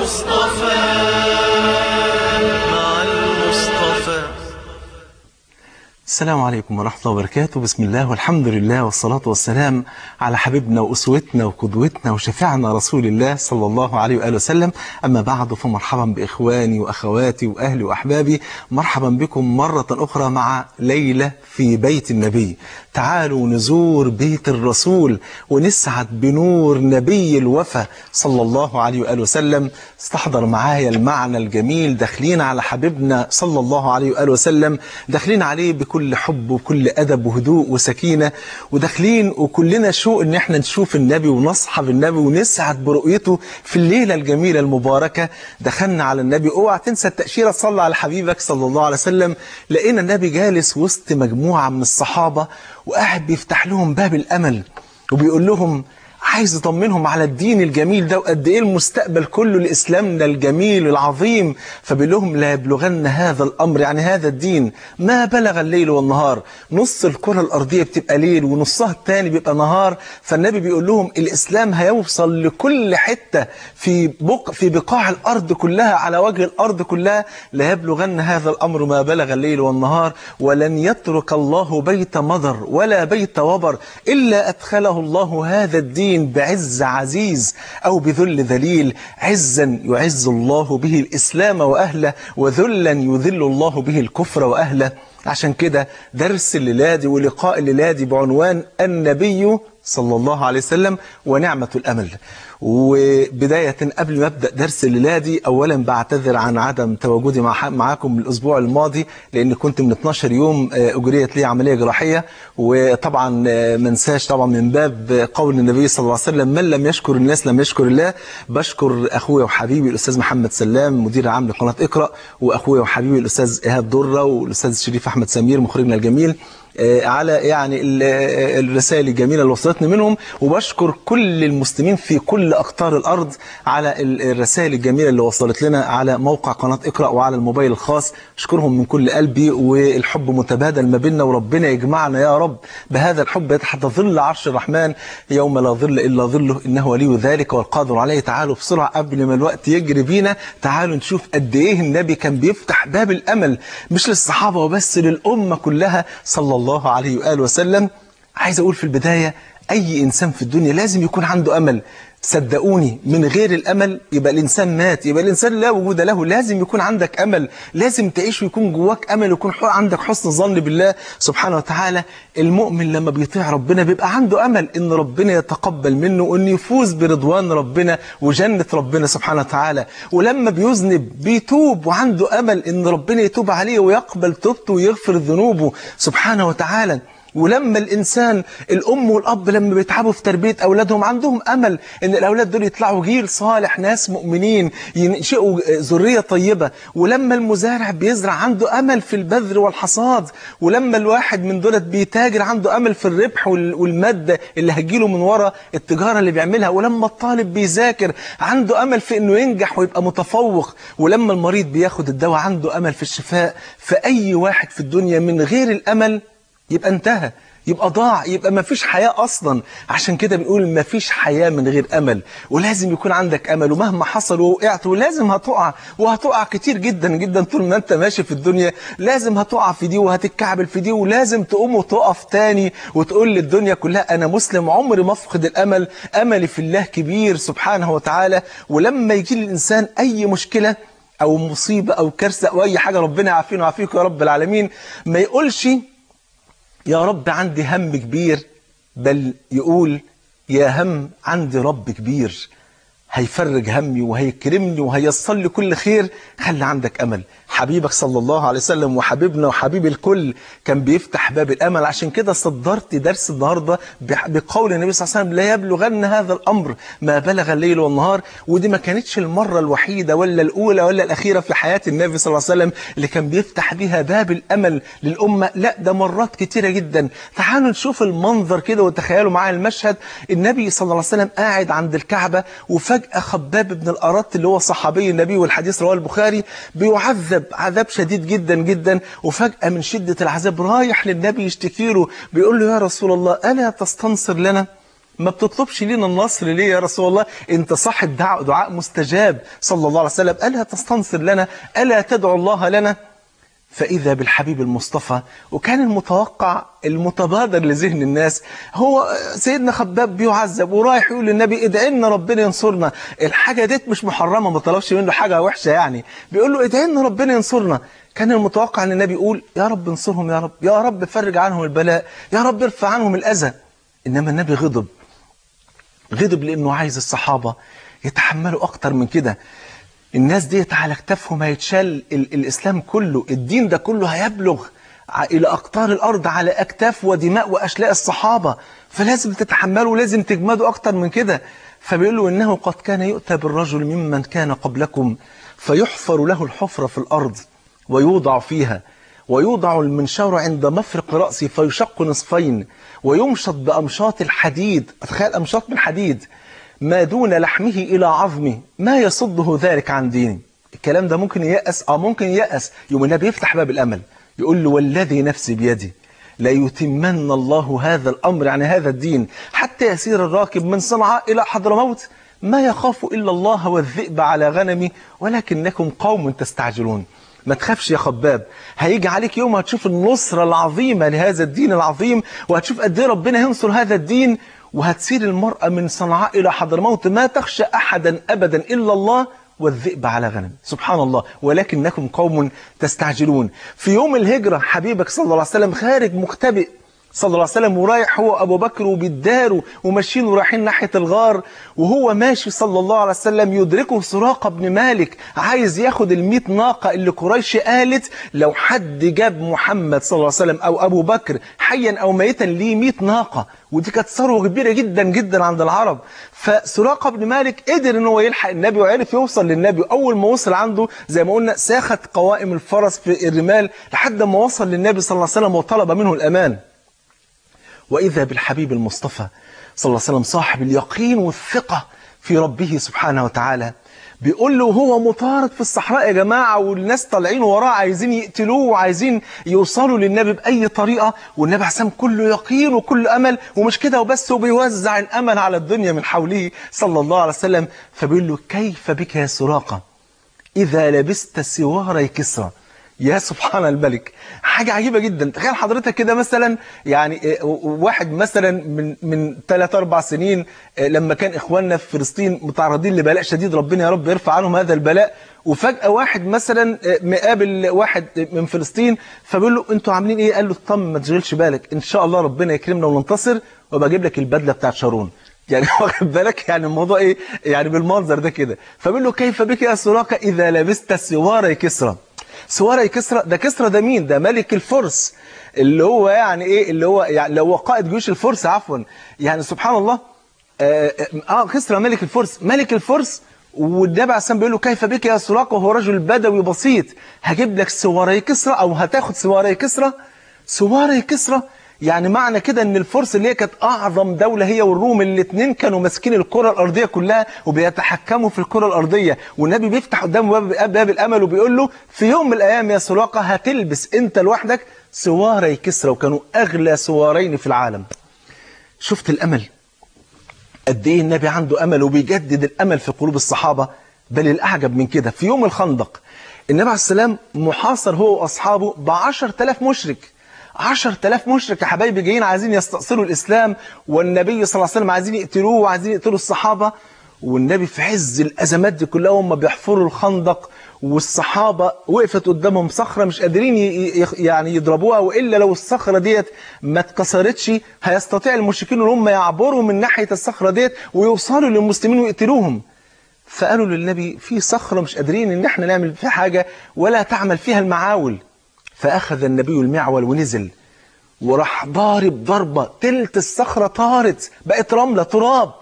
المصطفى مع المصطفى السلام عليكم ورحمة الله وبركاته بسم الله والحمد لله والصلاة والسلام على حبيبنا وأسوتنا وقدوتنا وشفيعنا رسول الله صلى الله عليه وآله وسلم أما بعد فمرحبا بإخواني وأخواتي وأهلي وأحبابي مرحبا بكم مرة أخرى مع ليلة في بيت النبي تعالوا نزور بيت الرسول ونسعد بنور نبي الوفا صلى الله عليه وآله وسلم استحضر معايا المعنى الجميل داخلين على حبيبنا صلى الله عليه وآله وسلم داخلين عليه بكل حب وكل أدب وهدوء وسكينة وداخلين وكلنا شوق ان احنا نشوف النبي ونصحب النبي ونسعد برؤيته في الليلة الجميلة المباركة دخلنا على النبي اوعى تنسى التأشيرة صلى على حبيبك صلى الله عليه وسلم لقينا النبي جالس وسط مجموعة من الصحابة وقاعد بيفتح لهم باب الأمل وبيقول لهم عايز يطمنهم على الدين الجميل ده وقد ايه المستقبل كله لاسلامنا الجميل العظيم فبيقول لهم لا يبلغن هذا الامر يعني هذا الدين ما بلغ الليل والنهار نص الكره الارضيه بتبقى ليل ونصها الثاني بيبقى نهار فالنبي بيقول لهم الاسلام هيوصل لكل حته في بق في بقاع الارض كلها على وجه الارض كلها لا يبلغن هذا الامر ما بلغ الليل والنهار ولن يترك الله بيت مضر ولا بيت وبر الا ادخله الله هذا الدين بعز عزيز أو بذل ذليل عزا يعز الله به الإسلام وأهله وذلا يذل الله به الكفر وأهله عشان كده درس الليلادي ولقاء الليلادي بعنوان النبي صلى الله عليه وسلم ونعمة الأمل وبداية قبل ما أبدأ درس الليلادي أولا بعتذر عن عدم تواجدي مع معاكم الأسبوع الماضي لأن كنت من 12 يوم أجريت لي عملية جراحية وطبعا ما انساش طبعا من باب قول النبي صلى الله عليه وسلم من لم يشكر الناس لم يشكر الله بشكر أخويا وحبيبي الأستاذ محمد سلام مدير عام لقناة اقرأ وأخويا وحبيبي الأستاذ إيهاب درة والأستاذ شريف أحمد سمير مخرجنا الجميل على يعني الرسائل الجميلة اللي وصلتني منهم وبشكر كل المسلمين في كل أقطار الأرض على الرسائل الجميلة اللي وصلت لنا على موقع قناة اقرأ وعلى الموبايل الخاص أشكرهم من كل قلبي والحب متبادل ما بيننا وربنا يجمعنا يا رب بهذا الحب تحت ظل عرش الرحمن يوم لا ظل إلا ظله إنه ولي ذلك والقادر عليه تعالوا بسرعة قبل ما الوقت يجري بينا تعالوا نشوف قد إيه النبي كان بيفتح باب الأمل مش للصحابة وبس للأمة كلها صلى الله عليه وآله وسلم عايز أقول في البداية أي إنسان في الدنيا لازم يكون عنده أمل صدقوني من غير الأمل يبقى الإنسان مات يبقى الإنسان لا وجود له لازم يكون عندك أمل لازم تعيش ويكون جواك أمل ويكون عندك حسن ظن بالله سبحانه وتعالى المؤمن لما بيطيع ربنا بيبقى عنده أمل إن ربنا يتقبل منه وإن يفوز برضوان ربنا وجنة ربنا سبحانه وتعالى ولما بيذنب بيتوب وعنده أمل إن ربنا يتوب عليه ويقبل توبته ويغفر ذنوبه سبحانه وتعالى ولما الإنسان الأم والأب لما بيتعبوا في تربية أولادهم عندهم أمل إن الأولاد دول يطلعوا جيل صالح ناس مؤمنين ينشئوا ذرية طيبة ولما المزارع بيزرع عنده أمل في البذر والحصاد ولما الواحد من دولت بيتاجر عنده أمل في الربح والمادة اللي هتجيله من ورا التجارة اللي بيعملها ولما الطالب بيذاكر عنده أمل في إنه ينجح ويبقى متفوق ولما المريض بياخد الدواء عنده أمل في الشفاء فأي واحد في الدنيا من غير الأمل يبقى انتهى يبقى ضاع يبقى ما فيش حياة أصلا عشان كده بنقول ما فيش حياة من غير أمل ولازم يكون عندك أمل ومهما حصل ووقعت ولازم هتقع وهتقع كتير جدا جدا طول ما أنت ماشي في الدنيا لازم هتقع في دي وهتتكعبل في دي ولازم تقوم وتقف تاني وتقول للدنيا كلها أنا مسلم عمري ما أفقد الأمل أملي في الله كبير سبحانه وتعالى ولما يجي للإنسان أي مشكلة أو مصيبة أو كارثة أو أي حاجة ربنا يعافينا ويعافيكم يا رب العالمين ما يقولش يا رب عندي هم كبير بل يقول يا هم عندي رب كبير هيفرج همي وهيكرمني وهيصل لي كل خير خلي عندك أمل حبيبك صلى الله عليه وسلم وحبيبنا وحبيب الكل كان بيفتح باب الأمل عشان كده صدرت درس النهاردة بقول النبي صلى الله عليه وسلم لا يبلغن هذا الأمر ما بلغ الليل والنهار ودي ما كانتش المرة الوحيدة ولا الأولى ولا الأخيرة في حياة النبي صلى الله عليه وسلم اللي كان بيفتح بها باب الأمل للأمة لا ده مرات كتيرة جدا تعالوا نشوف المنظر كده وتخيلوا معايا المشهد النبي صلى الله عليه وسلم قاعد عند الكعبة وفجأة خباب بن الأرط اللي هو صحابي النبي والحديث رواه البخاري بيعذب عذاب شديد جدا جدا وفجأة من شدة العذاب رايح للنبي يشتكي له بيقول له يا رسول الله ألا تستنصر لنا ما بتطلبش لينا النصر ليه يا رسول الله انت صاحب دعاء, دعاء مستجاب صلى الله عليه وسلم ألا تستنصر لنا ألا تدعو الله لنا فإذا بالحبيب المصطفى وكان المتوقع المتبادر لذهن الناس هو سيدنا خباب بيعذب ورايح يقول للنبي ادعي لنا ربنا ينصرنا الحاجة ديت مش محرمة ما طلبش منه حاجة وحشة يعني بيقول له ادعي لنا ربنا ينصرنا كان المتوقع ان النبي يقول يا رب انصرهم يا رب يا رب فرج عنهم البلاء يا رب ارفع عنهم الأذى إنما النبي غضب غضب لأنه عايز الصحابة يتحملوا أكتر من كده الناس ديت على اكتافهم هيتشال ال الإسلام كله الدين ده كله هيبلغ إلى أقطار الأرض على أكتاف ودماء وأشلاء الصحابة فلازم تتحملوا لازم تجمدوا أكتر من كده فبيقول له إنه قد كان يؤتى بالرجل ممن كان قبلكم فيحفر له الحفرة في الأرض ويوضع فيها ويوضع المنشار عند مفرق رأسه فيشق نصفين ويمشط بأمشاط الحديد تخيل أمشاط من حديد ما دون لحمه إلى عظمه ما يصده ذلك عن دينه الكلام ده ممكن ييأس أو ممكن ييأس يوم النبي يفتح باب الأمل يقول له والذي نفسي بيدي ليتمن الله هذا الأمر يعني هذا الدين حتى يسير الراكب من صنعاء إلى حضرموت ما يخاف إلا الله والذئب على غنمه ولكنكم قوم تستعجلون ما تخافش يا خباب هيجي عليك يوم هتشوف النصرة العظيمة لهذا الدين العظيم وهتشوف قد ايه ربنا ينصر هذا الدين وهتسير المرأة من صنعاء إلى حضرموت ما تخشى أحدا أبدا إلا الله والذئب على غنم سبحان الله ولكنكم قوم تستعجلون في يوم الهجرة حبيبك صلى الله عليه وسلم خارج مختبئ صلى الله عليه وسلم ورايح هو أبو بكر وبيداروا وماشيين ورايحين ناحية الغار وهو ماشي صلى الله عليه وسلم يدركه سراقة بن مالك عايز ياخد الميت ناقة اللي قريش قالت لو حد جاب محمد صلى الله عليه وسلم أو أبو بكر حيا أو ميتا ليه ميت ناقة ودي كانت ثروة كبيرة جدا جدا عند العرب فسراقة بن مالك قدر ان هو يلحق النبي وعرف يوصل للنبي أول ما وصل عنده زي ما قلنا ساخت قوائم الفرس في الرمال لحد ما وصل للنبي صلى الله عليه وسلم وطلب منه الأمان وإذا بالحبيب المصطفى صلى الله عليه وسلم صاحب اليقين والثقة في ربه سبحانه وتعالى بيقول له هو مطارد في الصحراء يا جماعة والناس طالعين وراه عايزين يقتلوه وعايزين يوصلوا للنبي بأي طريقة والنبي حسام كله يقين وكله أمل ومش كده وبس وبيوزع الأمل على الدنيا من حوله صلى الله عليه وسلم فبيقول له كيف بك يا سراقة إذا لبست سواري كسرى يا سبحان الملك حاجة عجيبة جدا تخيل حضرتك كده مثلا يعني واحد مثلا من من 3 4 سنين لما كان اخواننا في فلسطين متعرضين لبلاء شديد ربنا يا رب يرفع عنهم هذا البلاء وفجأة واحد مثلا مقابل واحد من فلسطين فبيقول له انتوا عاملين ايه قال له طم ما تشغلش بالك ان شاء الله ربنا يكرمنا وننتصر وبجيب لك البدلة بتاعت شارون يعني واخد بالك يعني الموضوع ايه يعني بالمنظر ده كده فبيقول له كيف بك يا سراقة اذا لبست سواري كسرى سواري كسرى ده كسرى ده مين ده ملك الفرس اللي هو يعني ايه اللي هو يعني اللي هو قائد جيوش الفرس عفوا يعني سبحان الله اه, آه كسرى ملك الفرس ملك الفرس والنبي عليه السلام بيقول له كيف بك يا سراقه وهو رجل بدوي بسيط هجيب لك سواري كسرى او هتاخد سواري كسرى سواري كسرى يعني معنى كده ان الفرس اللي هي كانت اعظم دولة هي والروم الاثنين كانوا ماسكين الكرة الارضية كلها وبيتحكموا في الكرة الارضية والنبي بيفتح قدامه باب, باب الامل وبيقول له في يوم من الايام يا سراقة هتلبس انت لوحدك سواري كسرى وكانوا اغلى سوارين في العالم شفت الامل قد ايه النبي عنده امل وبيجدد الامل في قلوب الصحابة بل الاعجب من كده في يوم الخندق النبي عليه السلام محاصر هو واصحابه ب 10000 مشرك 10000 مشرك يا حبايبي جايين عايزين يستأصلوا الإسلام والنبي صلى الله عليه وسلم عايزين يقتلوه وعايزين يقتلوا الصحابة والنبي في عز الأزمات دي كلها هم بيحفروا الخندق والصحابة وقفت قدامهم صخرة مش قادرين يعني يضربوها وإلا لو الصخرة ديت ما اتكسرتش هيستطيع المشركين ان هم يعبروا من ناحية الصخرة ديت ويوصلوا للمسلمين ويقتلوهم فقالوا للنبي في صخرة مش قادرين ان احنا نعمل فيها حاجة ولا تعمل فيها المعاول فأخذ النبي المعول ونزل وراح ضارب ضربة تلت الصخرة طارت بقت رملة تراب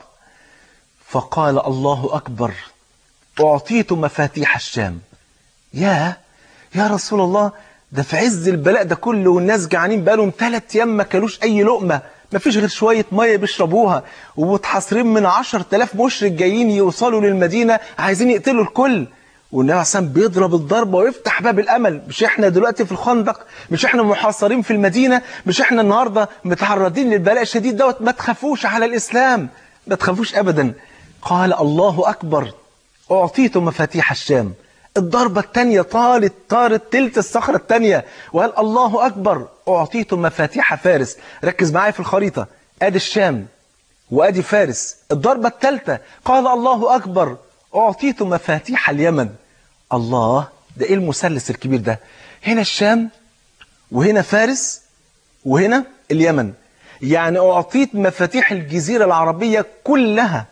فقال الله أكبر أعطيت مفاتيح الشام يا يا رسول الله ده في عز البلاء ده كله والناس جعانين بقالهم ثلاث أيام ما كلوش أي لقمة ما فيش غير شوية مية بيشربوها ومتحاصرين من عشر تلاف مشرك جايين يوصلوا للمدينة عايزين يقتلوا الكل والنبي عليه الصلاة والسلام بيضرب الضربة ويفتح باب الأمل مش احنا دلوقتي في الخندق مش احنا محاصرين في المدينة مش احنا النهاردة متعرضين للبلاء الشديد دوت ما تخافوش على الإسلام ما تخافوش أبدا قال الله أكبر أعطيت مفاتيح الشام الضربة الثانية طالت طارت تلت الصخرة الثانية وقال الله أكبر أعطيت مفاتيح فارس ركز معايا في الخريطة أدي الشام وأدي فارس الضربة الثالثة قال الله أكبر أعطيت مفاتيح اليمن الله ده إيه المثلث الكبير ده هنا الشام وهنا فارس وهنا اليمن يعني أعطيت مفاتيح الجزيرة العربية كلها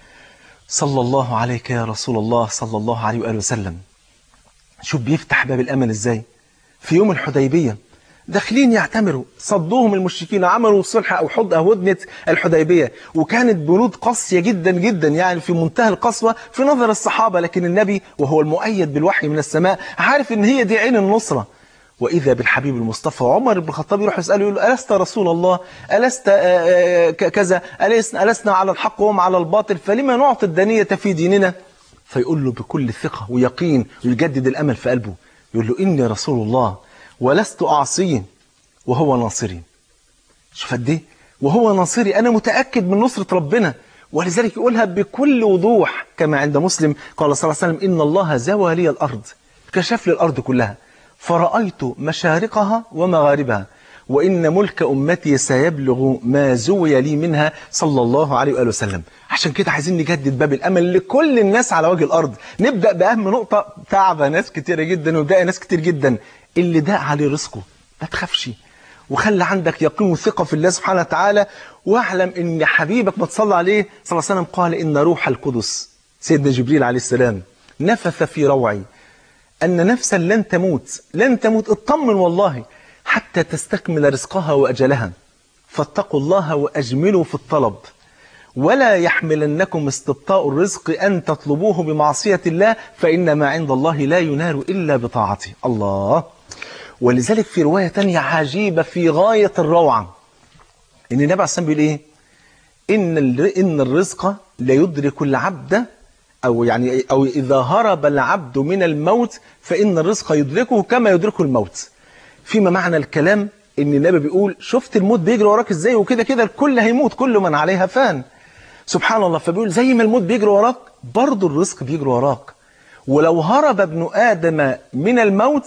صلى الله عليك يا رسول الله صلى الله عليه وآله وسلم شوف بيفتح باب الأمل إزاي في يوم الحديبية داخلين يعتمروا صدوهم المشركين عملوا صلح أو حد أو هدنة الحديبية وكانت بنود قاسية جدا جدا يعني في منتهى القسوة في نظر الصحابة لكن النبي وهو المؤيد بالوحي من السماء عارف إن هي دي عين النصرة وإذا بالحبيب المصطفى عمر بن الخطاب يروح يسأله يقول له ألست رسول الله ألست آه، آه، ك- كذا ألس- ألسنا على الحق وهم على الباطل فلما نعطي الدنية في ديننا فيقول له بكل ثقة ويقين ويجدد الأمل في قلبه يقول له إني رسول الله ولست أعصيه وهو ناصري شوف قد ايه وهو ناصري انا متاكد من نصره ربنا ولذلك يقولها بكل وضوح كما عند مسلم قال صلى الله عليه وسلم ان الله زوى لي الارض كشف لي الارض كلها فرايت مشارقها ومغاربها وان ملك امتي سيبلغ ما زوي لي منها صلى الله عليه واله وسلم عشان كده عايزين نجدد باب الامل لكل الناس على وجه الارض نبدا باهم نقطه تعب ناس كتيره جدا وبدأ ناس كتير جدا اللي ضاق عليه رزقه ما تخافش وخلي عندك يقين وثقة في الله سبحانه وتعالى واعلم ان حبيبك ما تصلى عليه صلى الله عليه وسلم قال ان روح القدس سيدنا جبريل عليه السلام نفث في روعي أن نفسا لن تموت لن تموت اطمن والله حتى تستكمل رزقها وأجلها فاتقوا الله وأجملوا في الطلب ولا يحملنكم استبطاء الرزق أن تطلبوه بمعصية الله فإن ما عند الله لا ينال إلا بطاعته الله ولذلك في رواية تانية عجيبة في غاية الروعة إن النبي عليه الصلاة والسلام بيقول إيه إن الر- إن الرزق لا يدرك العبد أو يعني أو إذا هرب العبد من الموت فإن الرزق يدركه كما يدركه الموت فيما معنى الكلام إن النبي بيقول شفت الموت بيجري وراك إزاي وكده كده الكل هيموت كل من عليها فان سبحان الله فبيقول زي ما الموت بيجري وراك برضه الرزق بيجري وراك ولو هرب ابن آدم من الموت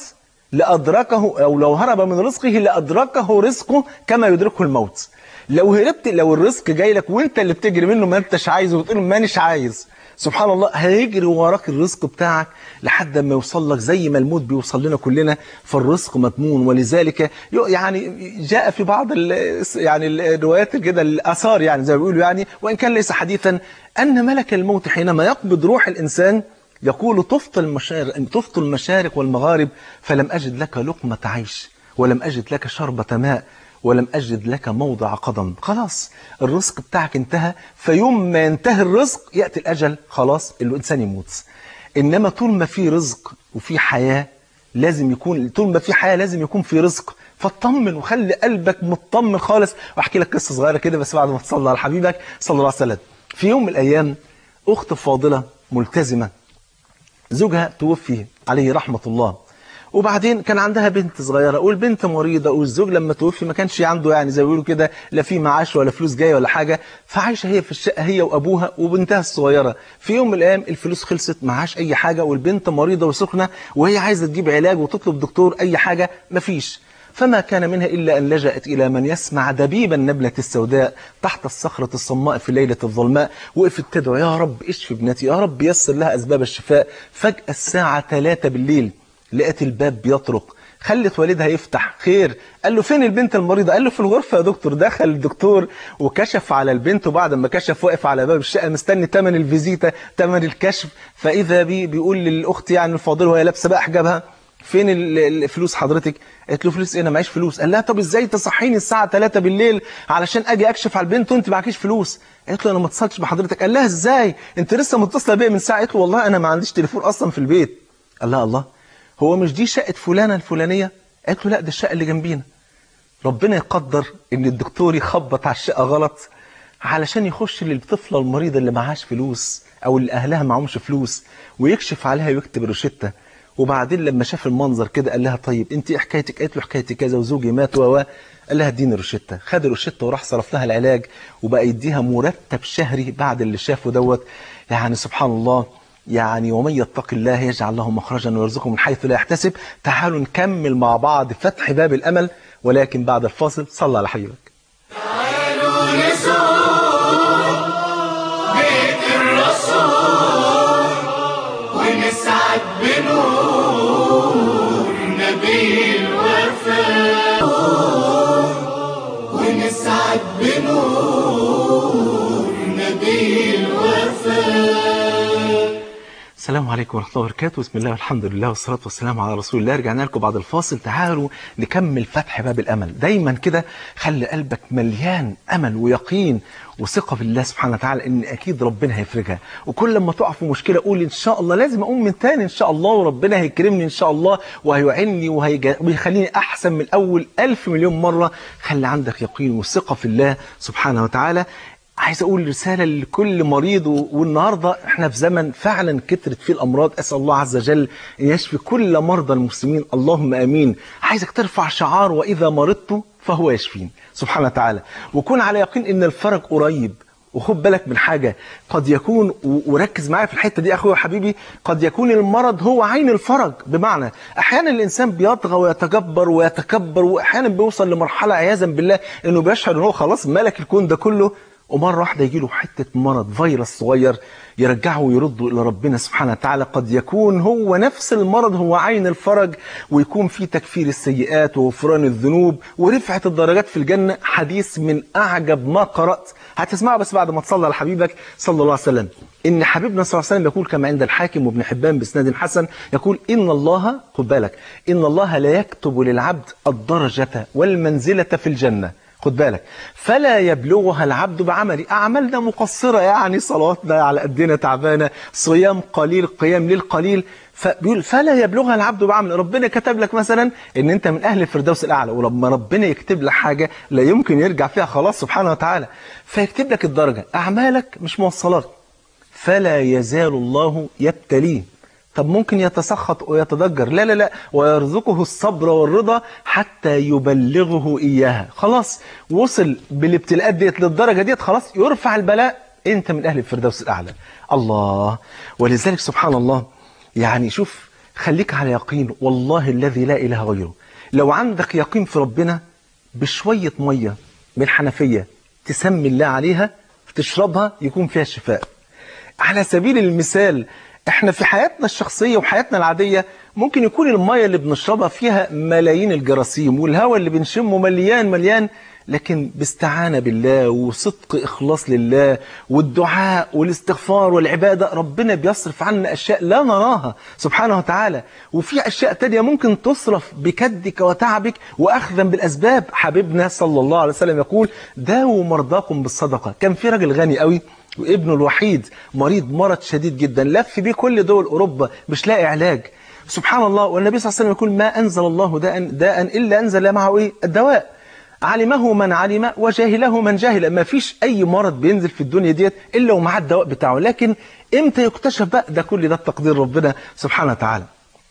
لأدركه أو لو هرب من رزقه لأدركه رزقه كما يدركه الموت لو هربت لو الرزق جاي لك وانت اللي بتجري منه ما انتش عايزه وتقول مانيش عايز سبحان الله هيجري وراك الرزق بتاعك لحد ما يوصل لك زي ما الموت بيوصل لنا كلنا فالرزق مضمون ولذلك يعني جاء في بعض ال يعني الروايات كده الاثار يعني زي ما بيقولوا يعني وان كان ليس حديثا ان ملك الموت حينما يقبض روح الانسان يقول طفت المشارق طفت المشارق والمغارب فلم أجد لك لقمة عيش ولم أجد لك شربة ماء ولم أجد لك موضع قدم خلاص الرزق بتاعك انتهى فيوم ما ينتهي الرزق يأتي الأجل خلاص الإنسان يموت إنما طول ما في رزق وفي حياة لازم يكون طول ما في حياة لازم يكون في رزق فاطمن وخلي قلبك مطمن خالص واحكي لك قصة صغيرة كده بس بعد ما تصلي على حبيبك صلى الله عليه وسلم في يوم من الأيام أخت فاضلة ملتزمة زوجها توفي عليه رحمة الله وبعدين كان عندها بنت صغيرة والبنت مريضة والزوج لما توفي ما كانش عنده يعني زي ما بيقولوا كده لا في معاش ولا فلوس جاية ولا حاجة فعايشة هي في الشقة هي وأبوها وبنتها الصغيرة في يوم من الأيام الفلوس خلصت معاش أي حاجة والبنت مريضة وسخنة وهي عايزة تجيب علاج وتطلب دكتور أي حاجة مفيش فما كان منها إلا أن لجأت إلى من يسمع دبيب النبلة السوداء تحت الصخرة الصماء في الليلة الظلماء وقفت تدعو يا رب اشف ابنتي يا رب يسر لها أسباب الشفاء فجأة الساعة 3 بالليل لقيت الباب بيطرق خلت والدها يفتح خير قال له فين البنت المريضة قال له في الغرفة يا دكتور دخل الدكتور وكشف على البنت وبعد ما كشف وقف على باب الشقة مستني تمن الفيزيتا تمن الكشف فإذا بي بيقول للأخت يعني الفاضلة وهي لابسة بقى حجابها فين ال- الفلوس حضرتك قالت له فلوس ايه انا معيش فلوس قال لها طب ازاي تصحيني الساعه 3 بالليل علشان اجي اكشف على البنت وانت معكيش فلوس قالت له انا ما اتصلتش بحضرتك قال لها ازاي انت لسه متصله بيا من ساعه قالت له والله انا ما عنديش تليفون اصلا في البيت قال لها الله هو مش دي شقه فلانه الفلانيه قالت له لا ده الشقه اللي جنبينا ربنا يقدر ان الدكتور يخبط على الشقه غلط علشان يخش للطفله المريضه اللي معهاش فلوس او اللي اهلها معهمش فلوس ويكشف عليها ويكتب روشته وبعدين لما شاف المنظر كده قال لها طيب انت ايه حكايتك قالت له حكايتي كذا وزوجي مات و قال لها اديني روشته خد روشته وراح صرف لها العلاج وبقى يديها مرتب شهري بعد اللي شافه دوت يعني سبحان الله يعني ومن يتق الله يجعل له مخرجا ويرزقه من حيث لا يحتسب تعالوا نكمل مع بعض فتح باب الامل ولكن بعد الفاصل صلى على حبيبك بيت الرسول ونسعد بنور نبي الوفاء ونسعد بنور نبي الوفاء السلام عليكم ورحمة الله وبركاته بسم الله والحمد لله والصلاة والسلام على رسول الله رجعنا لكم بعد الفاصل تعالوا نكمل فتح باب الأمل دايما كده خلي قلبك مليان أمل ويقين وثقة بالله سبحانه وتعالى إن أكيد ربنا هيفرجها وكل لما تقع في مشكلة قول إن شاء الله لازم أقوم من تاني إن شاء الله وربنا هيكرمني إن شاء الله وهيعني وهيجا- وهيخليني أحسن من الأول ألف مليون مرة خلي عندك يقين وثقة في الله سبحانه وتعالى عايز اقول رساله لكل مريض و- والنهارده احنا في زمن فعلا كترت فيه الامراض اسال الله عز وجل ان يشفي كل مرضى المسلمين اللهم امين عايزك ترفع شعار واذا مرضت فهو يشفين سبحانه وتعالى وكون على يقين ان الفرج قريب وخد بالك من حاجه قد يكون و- وركز معايا في الحته دي اخويا وحبيبي قد يكون المرض هو عين الفرج بمعنى احيانا الانسان بيطغى ويتجبر ويتكبر واحيانا بيوصل لمرحله عياذا بالله انه بيشعر ان هو خلاص ملك الكون ده كله ومرة واحدة يجي له حتة مرض فيروس صغير يرجعه ويرده إلى ربنا سبحانه وتعالى قد يكون هو نفس المرض هو عين الفرج ويكون في تكفير السيئات وغفران الذنوب ورفعة الدرجات في الجنة حديث من أعجب ما قرأت هتسمعه بس بعد ما تصلى على حبيبك صلى الله عليه وسلم إن حبيبنا صلى الله عليه وسلم يقول كما عند الحاكم وابن حبان بإسناد حسن يقول إن الله خد بالك إن الله لا يكتب للعبد الدرجة والمنزلة في الجنة خد بالك فلا يبلغها العبد بعمل أعمالنا مقصرة يعني صلواتنا على قدنا تعبانة صيام قليل قيام ليل قليل فبيقول فلا يبلغها العبد بعمل ربنا كتب لك مثلا ان انت من اهل الفردوس الاعلى ولما ربنا يكتب لك حاجه لا يمكن يرجع فيها خلاص سبحانه وتعالى فيكتب لك الدرجه اعمالك مش موصلات فلا يزال الله يبتليه طب ممكن يتسخط ويتضجر لا لا لا ويرزقه الصبر والرضا حتى يبلغه إياها خلاص وصل بالابتلاءات ديت للدرجة ديت خلاص يرفع البلاء انت من أهل الفردوس الأعلى الله ولذلك سبحان الله يعني شوف خليك على يقين والله الذي لا إله غيره لو عندك يقين في ربنا بشوية مية من الحنفية تسمي الله عليها تشربها يكون فيها شفاء على سبيل المثال احنا في حياتنا الشخصية وحياتنا العادية ممكن يكون المية اللي بنشربها فيها ملايين الجراثيم والهواء اللي بنشمه مليان مليان لكن باستعانة بالله وصدق إخلاص لله والدعاء والاستغفار والعبادة ربنا بيصرف عنا أشياء لا نراها سبحانه وتعالى وفي أشياء تانية ممكن تصرف بكدك وتعبك وأخذا بالأسباب حبيبنا صلى الله عليه وسلم يقول داووا مرضاكم بالصدقة كان في راجل غني قوي وابنه الوحيد مريض مرض شديد جدا لف بيه كل دول أوروبا مش لاقي علاج سبحان الله والنبي صلى الله عليه وسلم يقول ما أنزل الله داء, داء إلا أنزل معه إيه الدواء علمه من علم وجاهله من جاهل ما فيش أي مرض بينزل في الدنيا ديت إلا ومعاه الدواء بتاعه لكن إمتى يكتشف بقى ده كل ده التقدير ربنا سبحانه وتعالى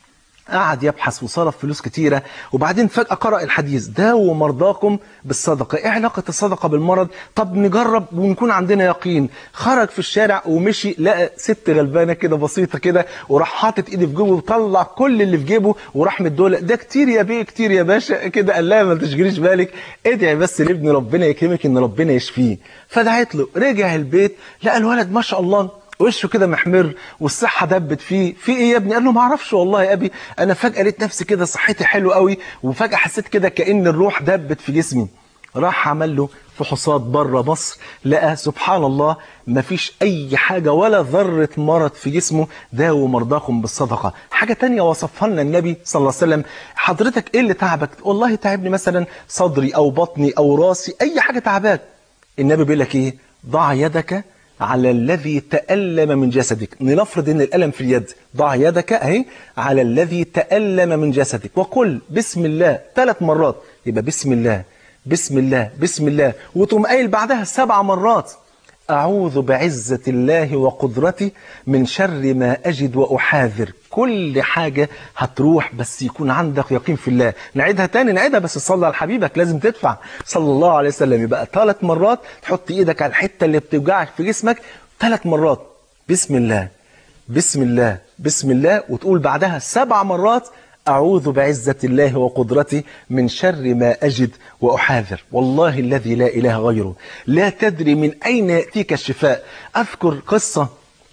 قعد يبحث وصرف فلوس كتيرة وبعدين فجأة قرأ الحديث داووا مرضاكم بالصدقة ايه علاقة الصدقة بالمرض طب نجرب ونكون عندنا يقين خرج في الشارع ومشي لقى ست غلبانة كده بسيطة كده وراح حاطط ايدي في جيبه وطلع كل اللي في جيبه وراح مدوله ده كتير يا بيه كتير يا باشا كده قال لها ما تشغليش بالك ادعي بس لابن ربنا يكرمك ان ربنا يشفيه فدعيت له رجع البيت لقى الولد ما شاء الله وشه كده محمر والصحة دبت فيه في ايه يا ابني قال له ما اعرفش والله يا ابي انا فجأة لقيت نفسي كده صحتي حلوه قوي وفجأة حسيت كده كأن الروح دبت في جسمي راح عمل له فحوصات بره مصر لقى سبحان الله ما فيش اي حاجة ولا ذرة مرض في جسمه داووا مرضاكم بالصدقة حاجة تانية وصفها لنا النبي صلى الله عليه وسلم حضرتك ايه اللي تعبك والله تعبني مثلا صدري او بطني او راسي اي حاجة تعباك النبي بيقول لك ايه ضع يدك على الذي تألم من جسدك لنفرض ان الألم في اليد ضع يدك اهي على الذي تألم من جسدك وقل بسم الله ثلاث مرات يبقى بسم الله بسم الله بسم الله وتقوم قايل بعدها سبع مرات أعوذ بعزة الله وقدرتي من شر ما أجد وأحاذر كل حاجة هتروح بس يكون عندك يقين في الله نعيدها تاني نعيدها بس تصلي على حبيبك لازم تدفع صلى الله عليه وسلم يبقى ثلاث مرات تحط ايدك على الحتة اللي بتوجعك في جسمك ثلاث مرات بسم الله بسم الله بسم الله وتقول بعدها سبع مرات أعوذ بعزة الله وقدرتي من شر ما أجد وأحاذر والله الذي لا إله غيره لا تدري من أين يأتيك الشفاء أذكر قصة